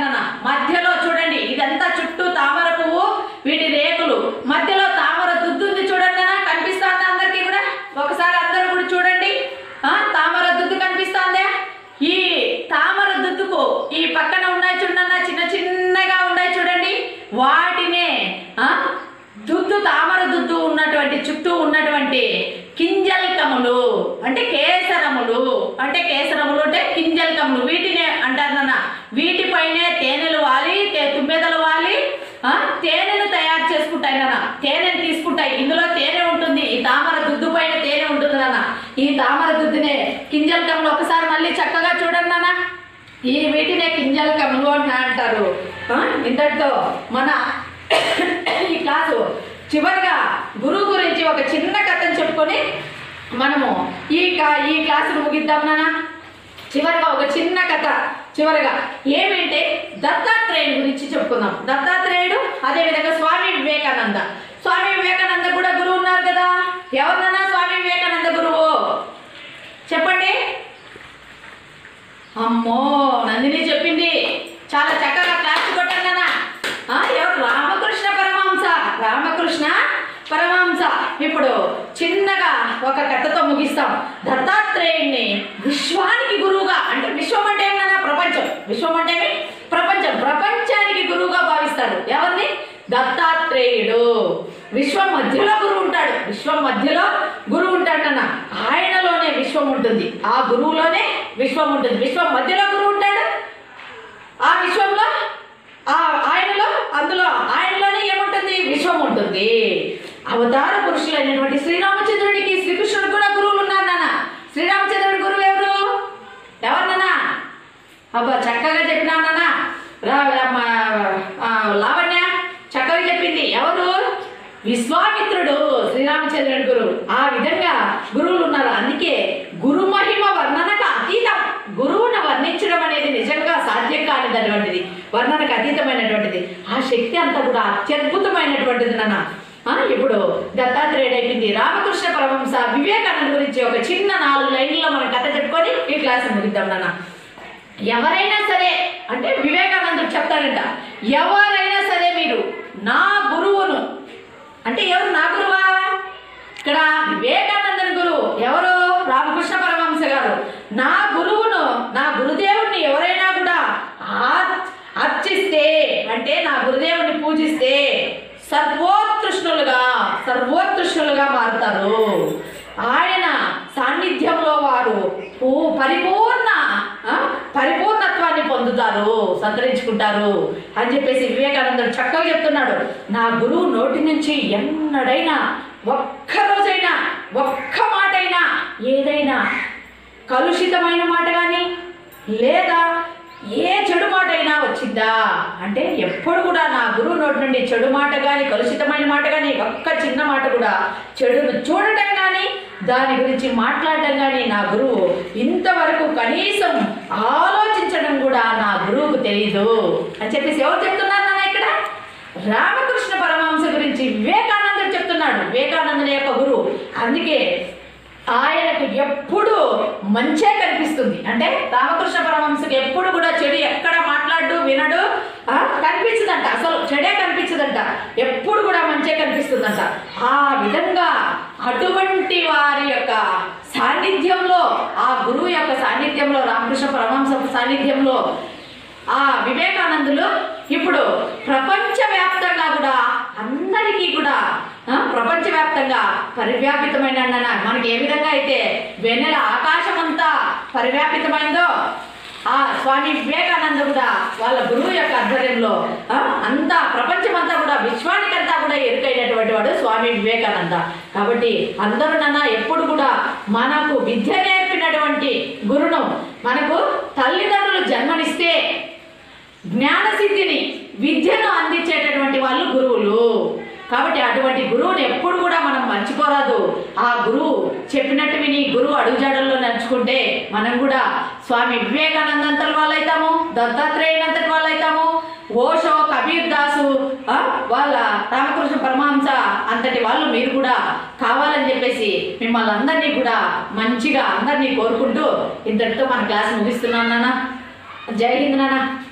కింజల్కములు అంటే కేసరములు అంటే కేసరములు అంటే కింజల్కములు వీటినే అంటారు నాన్న వీటిపైనే తేనెలు వాలి తే- తుమ్మెదలు వాలి ఆ, తేనెను తయారు చేసుకుంటాయి నాన్న తేనెను తీసుకుంటాయి ఇందులో తేనె ఉంటుంది ఈ తామర దుద్దు పైన తేనె ఉంటుంది నాన్న ఈ తామర దుద్దునే కింజల్కములు ఒకసారి మళ్ళీ చక్కగా చూడండి నాన్న ఈ వీటినే కింజల్కములు అని అంటారు ఆ, ఇంతటితో మన ఈ క్లాసు చివరిగా గురువు గురించి ఒక చిన్న కథను చెప్పుకొని మనము ఈ కా- ఈ క్లాసును ముగిద్దాం నాన్న చివరిగా ఒక చిన్న కథ చివరిగా ఏమిటంటే దత్తాత్రేయుడు గురించి చెప్పుకుందాం దత్తాత్రేయుడు అదేవిధంగా స్వామి వివేకానంద స్వామి వివేకానంద కూడా గురువు ఉన్నారు కదా ఎవరినన్నా స్వామి వివేకానంద గురువు చెప్పండి అమ్మో నందిని చెప్పింది చాలా చక్కగా క్లాస్ కొట్టాను కదా ఆ, ఎవరు రామకృష్ణ పరమహంస రామకృష్ణ పరమహంస ఇప్పుడు చిన్నగా ఒక కథతో ముగిస్తాం దత్తాత్రేయుడిని విశ్వానికి గురువుగా అంటే విశ్వం అంటే ఏమన్నా ప్రపంచం విశ్వం అంటే ఏమి? ప్రపంచం ప్రపంచానికి గురువుగా భావిస్తారు ఎవరిని దత్తాత్రేయుడు విశ్వం మధ్యలో గురువు ఉంటాడు విశ్వం మధ్యలో గురువు ఉంటాడన్న ఆయనలోనే విశ్వం ఉంటుంది ఆ గురువులోనే విశ్వం ఉంటుంది విశ్వం మధ్యలో గురువు ఉంటాడు ఆ విశ్వంలో ఆ ఆయనలో అందులో ఆయనలోనే ఏముంటుంది విశ్వం ఉంటుంది అవతార పురుషులైనటువంటి శ్రీరామచంద్రుడికి శ్రీకృష్ణుడు కూడా గురువులు ఉన్నారు నాన్న శ్రీరామచంద్రుడి గురువు ఎవరు ఎవరు నాన్న అబ్బా చక్కగా చెప్పినావు నాన్న రా మా, ఆ, లావణ్య చక్కగా చెప్పింది ఎవరు విశ్వామిత్రుడు శ్రీరామచంద్రుడి గురువు ఆ విధంగా గురువులు ఉన్నారు అందుకే గురు మహిమ వర్ణనకు అతీతం గురువును వర్ణించడం అనేది నిజంగా సాధ్యం కానిదటువంటిది వర్ణనకు అతీతమైనటువంటిది ఆ శక్తి అంతా కూడా అత్యద్భుతమైనటువంటిది నాన్న ఆ, ఇప్పుడు దత్తాత్రేయుడు అయిపోయింది రామకృష్ణ పరమహంస వివేకానంద గురించి ఒక చిన్న నాలుగు లైన్లలో మనం కథ చెప్పుకొని ఈ క్లాస్ ముగిద్దాం నాన్న ఎవరైనా సరే అంటే వివేకానందుడు చెప్తాడంట ఎవరైనా సరే మీరు నా గురువును అంటే ఎవరు నా గురువా ఇక్కడ వివేకానందని గురువు ఎవరు రామకృష్ణ పరమహంస గారు నా గురువును నా గురుదేవుడిని ఎవరైనా కూడా ఆ- అర్చిస్తే అంటే నా గురుదేవుని పూజిస్తే సర్వోత్కృష్ణులుగా సర్వోత్కృష్ణులుగా మారుతారు ఆయన సాన్నిధ్యంలో వారు పూ- పరిపూర్ణ ఆ, పరిపూర్ణత్వాన్ని పొందుతారు సంతరించుకుంటారు అని చెప్పేసి వివేకానందుడు చక్కగా చెప్తున్నాడు నా గురువు నోటి నుంచి ఎన్నడైనా ఒక్క రోజైనా ఒక్క మాటైనా ఏదైనా కలుషితమైన మాట కానీ లేదా ఏ చెడు మాట అయినా వచ్చిందా అంటే ఎప్పుడు కూడా నా గురువు నోటి నుండి చెడు మాట కానీ కలుషితమైన మాట కానీ ఒక్క చిన్న మాట కూడా చెడును చూడటం కానీ దాని గురించి మాట్లాడటం కానీ నా గురువు ఇంతవరకు కనీసం ఆలోచించడం కూడా నా గురువుకు తెలియదు అని చెప్పేసి ఎవరు చెప్తున్నారు నాన్న ఇక్కడ రామకృష్ణ పరమహంస గురించి వివేకానందుడు చెప్తున్నాడు వివేకానందుని యొక్క గురువు అందుకే ఆయనకు ఎప్పుడు మంచే కనిపిస్తుంది అంటే రామకృష్ణ పరమహంసకి ఎప్పుడు కూడా చెడు ఎక్కడ మాట్లాడు వినడు ఆ, కనిపించదంట అసలు చెడే కనిపించదంట ఎప్పుడు కూడా మంచే కనిపిస్తుందంట ఆ విధంగా అటువంటి వారి యొక్క సాన్నిధ్యంలో ఆ గురువు యొక్క సాన్నిధ్యంలో రామకృష్ణ పరమహంస సాన్నిధ్యంలో ఆ వివేకానందులు ఇప్పుడు ప్రపంచవ్యాప్తంగా కూడా అందరికీ కూడా ఆ, ప్రపంచవ్యాప్తంగా పరివ్యాపితమైన అన్న మనకి ఏ విధంగా అయితే వెన్నెల ఆకాశం అంతా పరివ్యాపితమైందో ఆ స్వామి వివేకానంద కూడా వాళ్ళ గురువు యొక్క ఆధ్వర్యంలో ఆ, అంతా ప్రపంచమంతా కూడా విశ్వానికంతా కూడా ఎరుకైనటువంటి వాడు స్వామి వివేకానంద కాబట్టి అందరూ నాన్న ఎప్పుడు కూడా మనకు విద్య నేర్పినటువంటి గురును మనకు తల్లిదండ్రులు జన్మనిస్తే జ్ఞానసిద్ధిని విద్యను అందించేటటువంటి వాళ్ళు గురువులు కాబట్టి అటువంటి గురువుని ఎప్పుడు కూడా మనం మర్చిపోరాదు ఆ గురువు చెప్పినట్టు విని గురువు అడుగుజాడల్లో నడుచుకుంటే మనం కూడా స్వామి వివేకానంద అంతటి వాళ్ళైతాము దత్తాత్రేయునంతటి వాళ్ళైతాము ఓషో కబీర్ దాసు ఆ, వాళ్ళ రామకృష్ణ పరమహంస అంతటి వాళ్ళు మీరు కూడా కావాలని చెప్పేసి మిమ్మల్ని అందరినీ కూడా మంచిగా అందరినీ కోరుకుంటూ ఇంతటితో మన క్లాస్ ముగిస్తున్నాను నాన్న జై హింద్ నాన్న